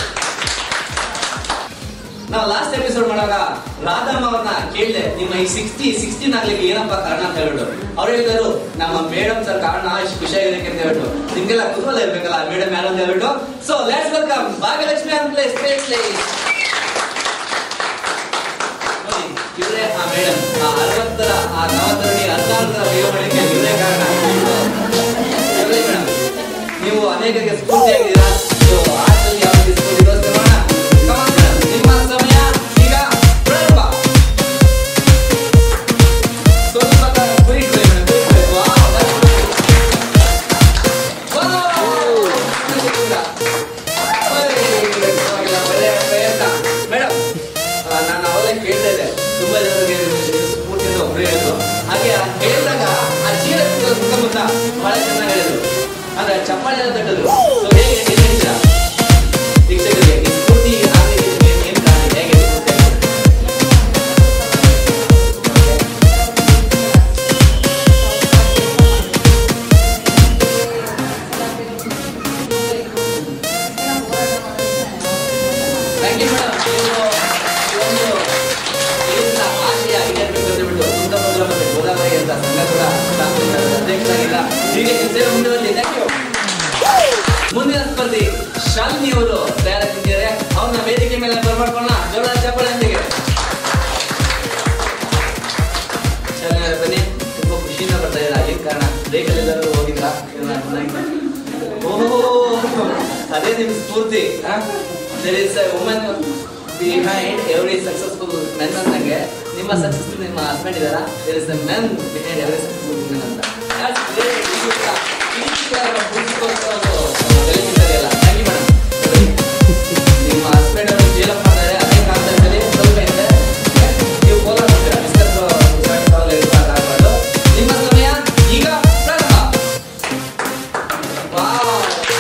ನಾವು ಲಾಸ್ಟ್ ಎಪಿಸೋಡ್ ಮಾಡುವಾಗ ರಾಧಮ್ಮ ಅವ್ರನ್ನ ಕೇಳಿದೆ ನಿಮ್ಮ ಈ ಸಿಕ್ಸ್ಟಿ ಸಿಕ್ಸ್ಟೀನ್ ಆಗ್ಲಿಕ್ಕೆ ಏನಪ್ಪ ಕಾರಣ ಅಂತ ಹೇಳ್ಬಿಟ್ಟು ಅವ್ರು ಹೇಳಿದರು ನಮ್ಮ ಮೇಡಮ್ ಸರ್ ಕಾರಣ ಇಷ್ಟು ಖುಷಿಯಾಗಿರಕ್ಕೆ ಅಂತ ಹೇಳ್ಬಿಟ್ಟು ನಿಮ್ಗೆಲ್ಲ ಕುತೂಹಲ ಇರ್ಬೇಕಲ್ಲ ಮೇಡಮ್ ಯಾರು ಅಂತ ಹೇಳ್ಬಿಟ್ಟು ಸೊ ಲೆಟ್ಸ್ ವೆಲ್ಕಮ್ ಭಾಗ್ಯಲಕ್ಷ್ಮಿ ಅಂತ ಪ್ಲೇಸ್ ಪ್ಲೇಸ್ ಪ್ಲೇಸ್ ನೋಡಿ ಇವರೇ ಆ ಮೇಡಮ್ ಆ ಅರವತ್ತರ ಆ ನವತರಣಿ ಹದಿನಾಲ್ಕರ ವಯೋಮಣಿಗೆ ಇವರೇ ಕಾರಣ ಇವರೇ ಮೇಡಮ್ ನೀವು ಅನೇಕರಿಗೆ ಸ್ಫೂರ್ತಿಯಾಗಿದ್ದೀರಾ ಸೊ ಆಟದಲ್ಲಿ ಯಾವ ರೀತಿ ಸ್ಫೂರ್ತಿ ತೋರಿಸ್ತೀವಿ ನೋಡೋಣ Come on, madam. ನಿಮ್ಮ ಸಮಯ ಈಗ ಪ್ರಾರಂಭ ಸ್ವಲ್ಪ ತ- ಗುರಿ ಇಟ್ಕೊಳ್ಳಿ madam, ಗುರಿ ಇಟ್ಕೊಳ್ಳಿ. Wow, that's good. Wow! ಇದು ಕೂಡ. ಪರವಾಗಿಲ್ಲ, ಒಳ್ಳೆಯ ಪ್ರಯತ್ನ. ಮೇಡಮ್ ನಾನು ಅವಾಗಲೇ ಕೇಳ್ತಾ ಇದ್ದೆ ತುಂಬಾ ಜನರಿಗೆ ಇದು ಸ್ಫೂರ್ತಿ ಅಂತ ಒಬ್ಬರೇ ಹೇಳಿದ್ರು ಹಾಗೆ ಹೇಳಿದಾಗ ಆ ಚೀಲ ಸುತ್ತಮುತ್ತ ಚಪ್ಪಾಳೆ ತಟ್ಟದ್ರು ಸೊ ಹೇಗೆ ಹೇಗೆ ಹೇಳ್ತೀರಾ? ವೀಕ್ಷಕರಿಗೆ ಈ ಸ್ಫೂರ್ತಿ ಆಗ್ಲಿಕ್ಕೆ ಏನ್- ಏನ್ ಕಾರಣ ಹೇಗೆ ಸ್ಫೂರ್ತಿ ಆಗಿದೆ? Thank you, madam. ನೀವು ಒಂದು ಇದನ್ನ ಆಶಯ ಈಡೇರ್ಬೇಕು ಅಂತ ಹೇಳ್ಬಿಟ್ಟು ತುಂಗಭದ್ರಾ ಮತ್ತೆ ಗೋದಾವರಿ ಅಂತ ಸಂಘ ಕೂಡ ಸ್ಥಾಪಿಸಿದ್ದಾರೆ. ಅಧ್ಯಕ್ಷರಾಗಿಲ್ಲ. ಹೀಗೆ ನಿಮ್ಮ ಸೇವೆ ಮುಂದುವರಲಿ. Thank you. ಮುಂದಿನ ಸ್ಪರ್ಧಿ ಶಾಲಿನಿ ಅವರು ತಯಾರಾಗಿದ್ದಾರೆ ಅವ್ರನ್ನ ವೇದಿಕೆ ಮೇಲೆ ಬರ್ಮಾಡ್ಕೊಳ್ಳೋಣ ಜೋರಾದ ಚಪ್ಪಾಳೆಯೊಂದಿಗೆ ಶಾಲಿನಿ ಅವರೇ ಬನ್ನಿ ತುಂಬಾ ಖುಷಿಯಿಂದ ಬರ್ತಾ ಇದ್ದೀರಾ ಏನ್ ಕಾರಣ ಬ್ರೇಕಲ್ಲೆಲ್ಲರೂ ಹೋಗಿದ್ರಾ ಓಹೋ ಅದೇ ನಿಮ್ ಸ್ಫೂರ್ತಿ there is woman behind every successful men ಅಂದಂಗೆ ನಿಮ್ಮ ಸಕ್ಸಸ್ಫುಲ್ ನಿಮ್ಮ ಹಸ್ಬೆಂಡ್ ಇದಾರ there is men behind every successful women ಅಂತ That's great. ಇದು ಕೂಡ ಈ ರೀತಿಯಾದ ಪುರುಷರಿಗೋಸ್ಕರ ಒಂದು ಬೆಲೆಸಿದ್ದರಿಯಲ್ಲ. Thank you, madam. ನಿಮ್ಮ ಹಸ್ಬೆಂಡ್ ಅವರು ಜೇಲಪ್ ಮಾಡ್ತಾರೆ ಅದೇ ಕಾಲದಲ್ಲಿ ಸ್ವಲ್ಪ ಇದೆ ನೀವು ಕೋಲಾರ ಹೋಗ್ತೀರಾ ಡಿಸ್ಕಸ್ ಆಗಬಾರ್ದು ನಿಮ್ಮ ಸಮಯ ಈಗ ಪ್ರಾರಂಭ ವಾವ್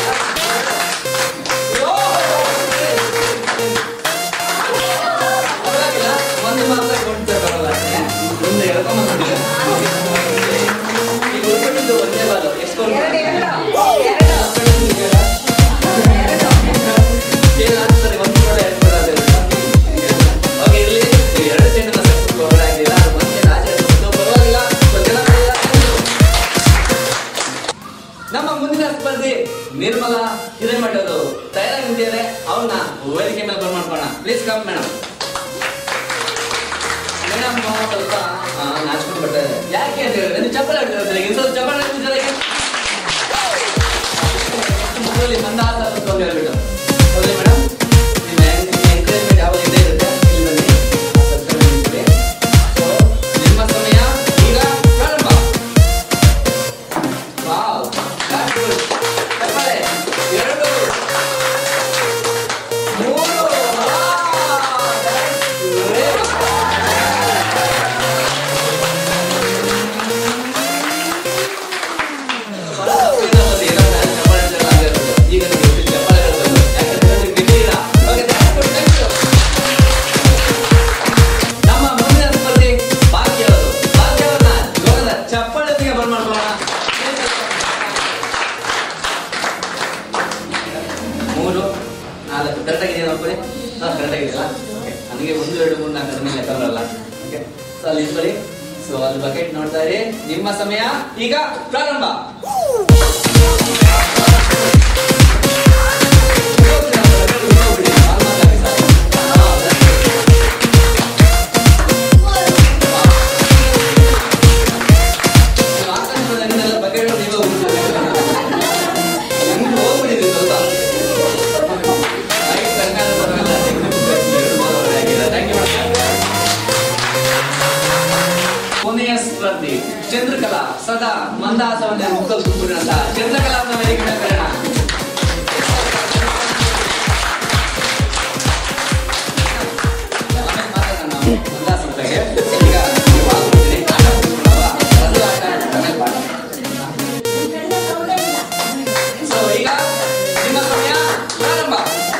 ಪರವಾಗಿಲ್ಲ, ಒಂದು ಮಾತ್ರ ಕೊಡ್ತಾ ಬರಲ್ಲ ಅಷ್ಟೇ. ಮುಂದೆ ಎಳ್ಕೊಂಬಂದ್ಬಿಟ್ಟಿದೆ. ಈಗ ಉಳ್ಕೊಂಡಿದ್ದು ಒಂದೇ ಬಾಲು ಎಷ್ಟು ಏನ್ ಆಗ್ತದೆ ಒಂದು ಕೂಡ ಎರಡು ಕೂಡ ಅದೇ ಅಲ್ವಾ? ಓಕೆ ಇರ್ಲಿ ನೀವು ಎರಡು ಚೆಂಡನ್ನ ಸಕ್ಸಸ್ ಓವರ್ ಆಗಿಲ್ಲ ಅದು ಒಂದೇ ರಾಜ ಒಂದು ಪರವಾಗಿಲ್ಲ ಸ್ವಲ್ಪ ಜನ ಇದ್ದಾರೆ. ನಮ್ಮ ಮುಂದಿನ ಸ್ಪರ್ಧಿ ನಿರ್ಮಲಾ ಹಿರೇಮಠ ಅವರು ತಯಾರಾಗಿ ನಿಂತಿದ್ದಾರೆ ಅವ್ರನ್ನ ವೇದಿಕೆ ಮೇಲೆ ಬರ್ಮಾಡ್ಕೋಣ ಪ್ಲೀಸ್ ಕಮ್ ಮೇಡಮ್ ಮೇಡಮ್ ಸ್ವಲ್ಪ ಆ, ನಾಚ್ಕೊಂಡು ಬರ್ತಾ ಇದೆ ಯಾಕೆ ಅಂತ ಹೇಳಿದ್ರೆ ನೀವು ಚಪ್ಪಲ್ ಹಾಕ್ತಿರೋದ್ರೆ ಇನ್ನು ಸ್ವಲ್ಪ ಚಪ್ಪಲ್ ಹಾಕ್ತಿದ್ದಾರೆ ಮಕ್ಕಳಲ್ಲಿ ಮಂದಾಸ ಅಂತ ಒಂದು ಹೇಳ್ಬಿಟ್ಟು ಹೌದು ಮೇಡಮ್ ನಿಮ್ಮ ಎಂಕರೇಜ್ಮೆಂಟ್ ಯಾವಾಗ ಇದ್ದೇ ಇರುತ್ತೆ ಇಲ್ಲಿ ಬನ್ನಿ ಸಬ್ಸ್ಕ್ರೈಬ್ ನಿಂತಿದೆ ಸೊ ನಿಮ್ಮ ಸಮಯ ಈಗ ಪ್ರಾರಂಭ ವಾವ್ that's good. ಚಪ್ಪಾಳೆ. ಎರಡು ಮೂರು Wow, that's great. ಬಹಳ ತಪ್ಪಿನ ಮತ್ತೆ ಏನೋ ನಾನು ಚಪ್ಪಾಳೆ ಅಂತ ಆಗಿರೋದು. ಈಗ ನಿಮ್ಗೆ ಎಷ್ಟು ಚಪ್ಪಾಳೆಗಳು ಬಂದು. ಯಾಕಂದ್ರೆ ನೀವು ಗೆದ್ದಿದ್ದೀರಾ. Okay, that's good. Thank you. ನಮ್ಮ ಮುಂದಿನ ಸ್ಪರ್ಧಿ ಭಾಗ್ಯ ಅವರು ಭಾಗ್ಯ ಅವ್ರನ್ನ ಜೋರದ ಚಪ್ಪಾಳೆಯೊಂದಿಗೆ ಬರ್ಮಾಡ್ಕೊಳ್ಳೋಣ ಮೂರು ನಾಲ್ಕು ಕರೆಕ್ಟ್ ಆಗಿದೆಯಾ ನೋಡ್ಕೊಳ್ಳಿ ಹಾಂ ಕರೆಕ್ಟ್ ಆಗಿದೆಯಲ್ಲ ಓಕೆ ನನಗೆ ಒಂದು ಎರಡು ಮೂರು ನಾಲ್ಕು ಅದ್ರ ಮೇಲೆ ಲೆಕ್ಕ ಬರಲ್ಲ ಓಕೆ ಸೊ ಅಲ್ಲಿ ಇಟ್ಕೊಳ್ಳಿ ಸೊ ಅಲ್ಲಿ ಬಕೆಟ್ ನೋಡ್ತಾ ಇರಿ ನಿಮ್ಮ ಸಮಯ ಈಗ ಪ್ರಾರಂಭ ಆಕಾಶವಾಣಿಯಲ್ಲೆಲ್ಲ ಬಕೆಟ್ ನೀವು ನಂಗೆ ಹೋಗ್ಬಿಟ್ಟಿದೆ ಸ್ವಲ್ಪ ಆಯ್ತು, ಕನ್ನಡ ಬರಲ್ಲ. ಎರಡು ಬಾಲ್ ಹೊರಗೆ ಹಾಕಿದ್ದಾರೆ. Thank you madam. ಕೊನೆಯ ಸ್ಪರ್ಧಿ ಚಂದ್ರಕಲಾ ಸದಾ ಮಂದಾಸವನ್ನೇ ಮುಖ ತುಂಬಿದಂತ ಚಂದ್ರಕಲಾ ಅವರ ವೇದಿಕೆ ಮೇಲೆ ಕರೆಯೋಣ. ಆಮೇಲೆ ಮಾತಾಡೋಣ ನಾವು ಮಂದಾಸ ಬಗ್ಗೆ. ಈಗ ನೀವು ಆಡ್ಬಿಡ್ತೀರಿ. ಆಟ ಆಡ್ಬಿಡ್ತೀರಲ್ವಾ? ಅದು ಆಟ ಆಮೇಲೆ ಪಾಠ. ಸೊ ಈಗ ನಿಮ್ಮ ಸಮಯ ಪ್ರಾರಂಭ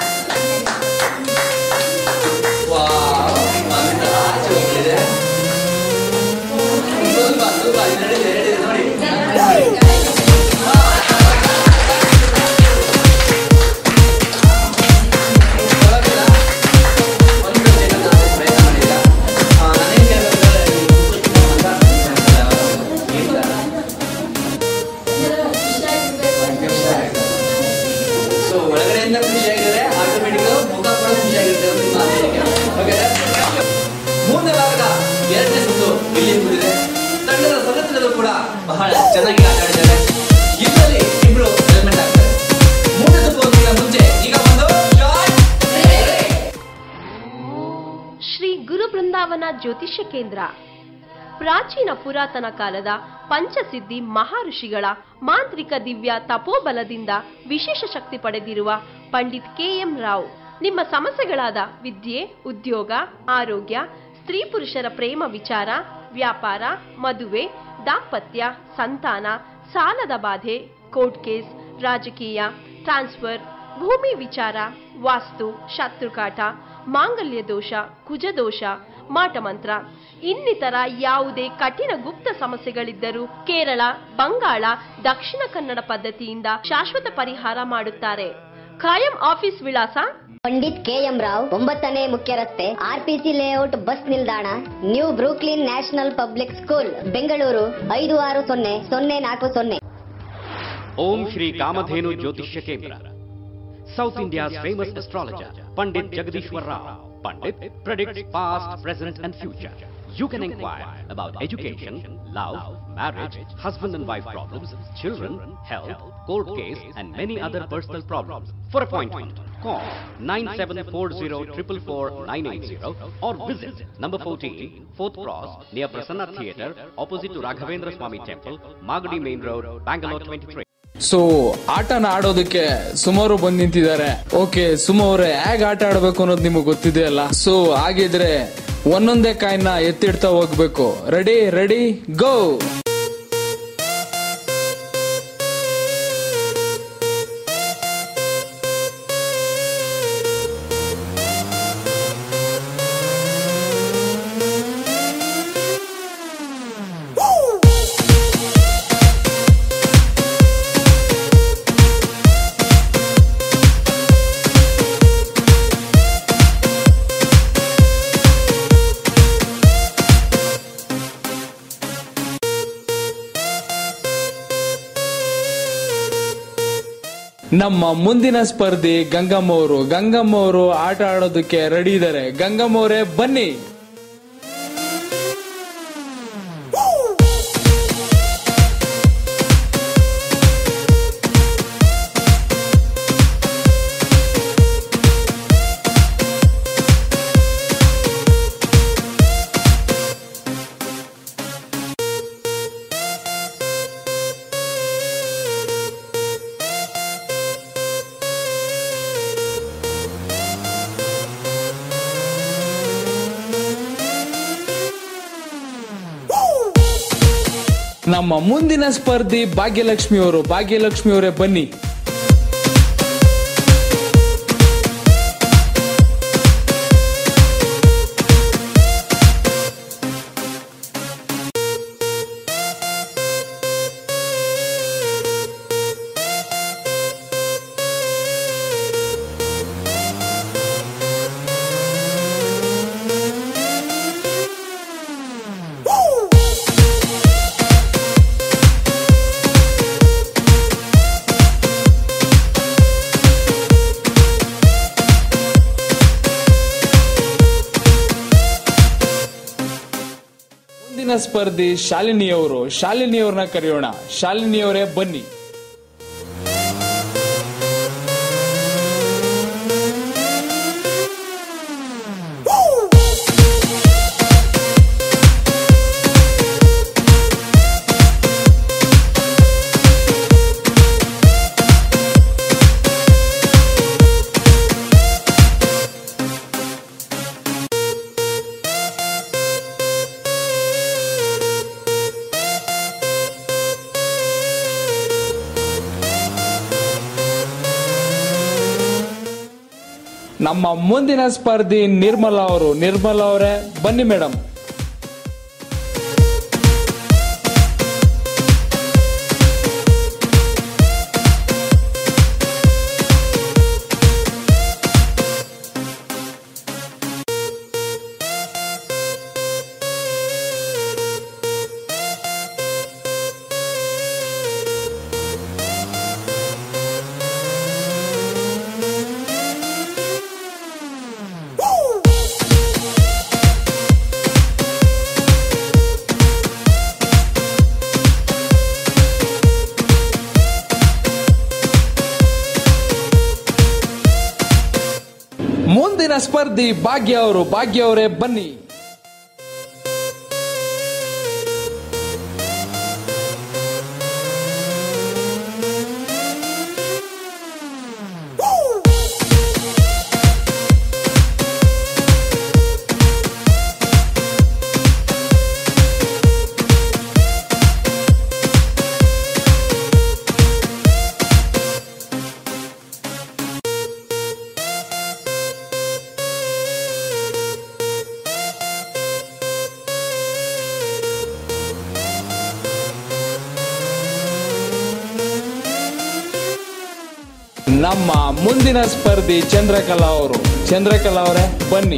ವಾವ್, ಅಲ್ಲಿಂದ ಆಚೆ ಹೋಗ್ಬಿಟ್ಟಿದೆ. ಸ್ವಲ್ಪ ಸ್ವಲ್ಪ ಇದು ನಡೆದಿದೆ, ನಡೆದಿದೆ ನೋಡಿ ಪರವಾಗಿಲ್ಲ. ಒಂದು ಚೆಂಡು ನಾನು ಪ್ರಯತ್ನ ಮಾಡಿಲ್ಲ. ಆ, ನಾನೇನ್ ಕೇಳ್ಬೇಕಂದ್ರೆ, ನೀವು ಅಂತ ಇಲ್ಲ. ಸೊ ಒಳಗಡೆಯಿಂದ ಖುಷಿಯಾಗಿದ್ದಾರೆ ಆಟೋಮೆಟಿಕ್ ಮುಖ ಕೂಡ ಖುಷಿಯಾಗಿರುತ್ತೆ ಅಂತ ನಿಮ್ಮ ಅನಿಸಿಕೆ. Okay, that's it. ಮೂರನೇ ಭಾಗದ ಎರಡನೇ ಸುತ್ತು ಇಲ್ಲಿ ಮುಗಿದಿದೆ ತಂಡದ ಸದಸ್ಯರು ಕೂಡ ಬಹಳ ಚೆನ್ನಾಗಿ ಆಟ ಆಡಿದ್ದಾರೆ ಇದರಲ್ಲಿ ಇಬ್ರು ಹೆಲ್ಮೆಟ್ ಆಗ್ತಾರೆ ಮೂರನೇ ಸುತ್ತು ಹೋಗೋಕ್ಕಿಂತ ಮುಂಚೆ ಈಗ ಒಂದು ಶಾರ್ಟ್ ಶ್ರೀ ಗುರು ಬೃಂದಾವನ ಜ್ಯೋತಿಷ್ಯ ಕೇಂದ್ರ ಪ್ರಾಚೀನ ಪುರಾತನ ಕಾಲದ ಪಂಚಸಿದ್ಧಿ ಮಹಾಋಷಿಗಳ ಮಾಂತ್ರಿಕ ದಿವ್ಯ ತಪೋಬಲದಿಂದ ವಿಶೇಷ ಶಕ್ತಿ ಪಡೆದಿರುವ ಪಂಡಿತ್ ಕೆ ಎಂ ರಾವ್ ನಿಮ್ಮ ಸಮಸ್ಯೆಗಳಾದ ವಿದ್ಯೆ ಉದ್ಯೋಗ ಆರೋಗ್ಯ ಸ್ತ್ರೀ ಪುರುಷರ ಪ್ರೇಮ ವಿಚಾರ ವ್ಯಾಪಾರ ಮದುವೆ ದಾಂಪತ್ಯ ಸಂತಾನ ಸಾಲದ ಬಾಧೆ ಕೋರ್ಟ್ ಕೇಸ್ ರಾಜಕೀಯ ಟ್ರಾನ್ಸ್ಫರ್ ಭೂಮಿ ವಿಚಾರ ವಾಸ್ತು ಶತ್ರುಕಾಟ ಮಾಂಗಲ್ಯ ದೋಷ ಕುಜದೋಷ ಮಾಟಮಂತ್ರ ಇನ್ನಿತರ ಯಾವುದೇ ಕಠಿಣ ಗುಪ್ತ ಸಮಸ್ಯೆಗಳಿದ್ದರೂ ಕೇರಳ ಬಂಗಾಳ ದಕ್ಷಿಣ ಕನ್ನಡ ಪದ್ಧತಿಯಿಂದ ಶಾಶ್ವತ ಪರಿಹಾರ ಮಾಡುತ್ತಾರೆ ಖಾಯಂ ಆಫೀಸ್ ವಿಳಾಸ ಪಂಡಿತ್ ಕೆ ಎಂ ರಾವ್ ಒಂಬತ್ತನೇ ಮುಖ್ಯ ರಸ್ತೆ ಆರ್ಪಿಸಿ ಲೇಔಟ್ ಬಸ್ ನಿಲ್ದಾಣ new Brooklyn national public school Bengaluru ಐದು ಆರು ಸೊನ್ನೆ ಸೊನ್ನೆ ನಾಲ್ಕು ಸೊನ್ನೆ Om Shri Kamadhenu Jyotishya Kendra. South India's famous astrologer, Pandit Jagadishwar Rao. Pandit predicts past, present and future. You can inquire about education, love, marriage, husband and wife problems, children, health, court case and many other personal problems. For appointment, call 9740 or visit number 14, 4th Cross near Prasanna Theatre opposite to Raghavendra Swami Temple, Magadi Main Road, Bangalore 23. So ಆಟನ ಆಡೋದಕ್ಕೆ ಸುಮಾರು ಬಂದ್ ನಿಂತಿದ್ದಾರೆ okay ಸುಮ ಅವ್ರೆ ಹೇಗ್ ಆಟ ಆಡ್ಬೇಕು ಅನ್ನೋದು ನಿಮಗೆ ಗೊತ್ತಿದೆ ಅಲ್ಲ ಸೊ ಹಾಗಿದ್ರೆ ಒಂದೊಂದೇ ಕಾಯಿನ ಎತ್ತಿಡ್ತಾ ಹೋಗ್ಬೇಕು ರೆಡಿ ರೆಡಿ ಗೋ ನಮ್ಮ ಮುಂದಿನ ಸ್ಪರ್ಧಿ ಗಂಗಮ್ಮ ಅವರು ಗಂಗಮ್ಮ ಅವರು ಆಟ ಆಡೋದಕ್ಕೆ ರೆಡಿ ಇದ್ದಾರೆ ಗಂಗಮ್ಮ ಅವರೇ ಬನ್ನಿ ನಮ್ಮ ಮುಂದಿನ ಸ್ಪರ್ಧಿ ಭಾಗ್ಯಲಕ್ಷ್ಮಿ ಅವರು ಭಾಗ್ಯಲಕ್ಷ್ಮಿ ಅವರೇ ಬನ್ನಿ ಮುಂದಿನ ಸ್ಪರ್ಧಿ ಶಾಲಿನಿ ಅವರು ಶಾಲಿನಿ ಅವ್ರನ್ನ ಕರೆಯೋಣ ಶಾಲಿನಿ ಅವರೇ ಬನ್ನಿ ನಮ್ಮ ಮುಂದಿನ ಸ್ಪರ್ಧಿ ನಿರ್ಮಲಾ ಅವರು ನಿರ್ಮಲಾ ಅವರೇ ಬನ್ನಿ ಮೇಡಮ್ ಮುಂದಿನ ಸ್ಪರ್ಧಿ ಭಾಗ್ಯ ಅವರು ಭಾಗ್ಯ ಅವರೇ ಬನ್ನಿ ನಮ್ಮ ಮುಂದಿನ ಸ್ಪರ್ಧಿ ಚಂದ್ರಕಲಾ ಅವರು ಚಂದ್ರಕಲಾ ಅವರೇ ಬನ್ನಿ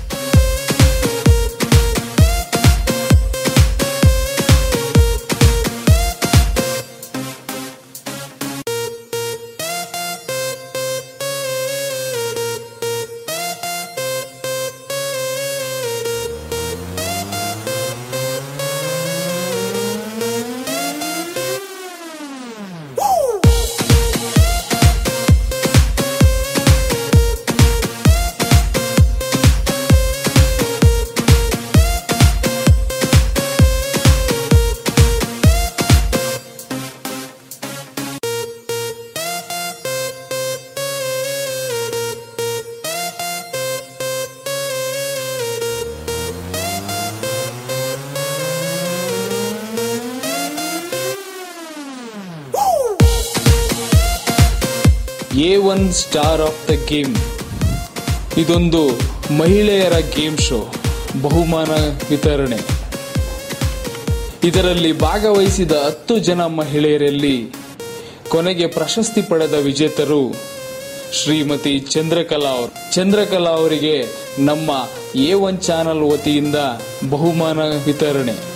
a one star of the game ಇದೊಂದು ಮಹಿಳೆಯರ ಗೇಮ್ ಶೋ ಬಹುಮಾನ ವಿತರಣೆ ಇದರಲ್ಲಿ ಭಾಗವಹಿಸಿದ ಹತ್ತು ಜನ ಮಹಿಳೆಯರಲ್ಲಿ ಕೊನೆಗೆ ಪ್ರಶಸ್ತಿ ಪಡೆದ ವಿಜೇತರು ಶ್ರೀಮತಿ ಚಂದ್ರಕಲಾ ಅವರು ಚಂದ್ರಕಲಾ ಅವರಿಗೆ ನಮ್ಮ ಎ ಒನ್ ಚಾನಲ್ ವತಿಯಿಂದ ಬಹುಮಾನ ವಿತರಣೆ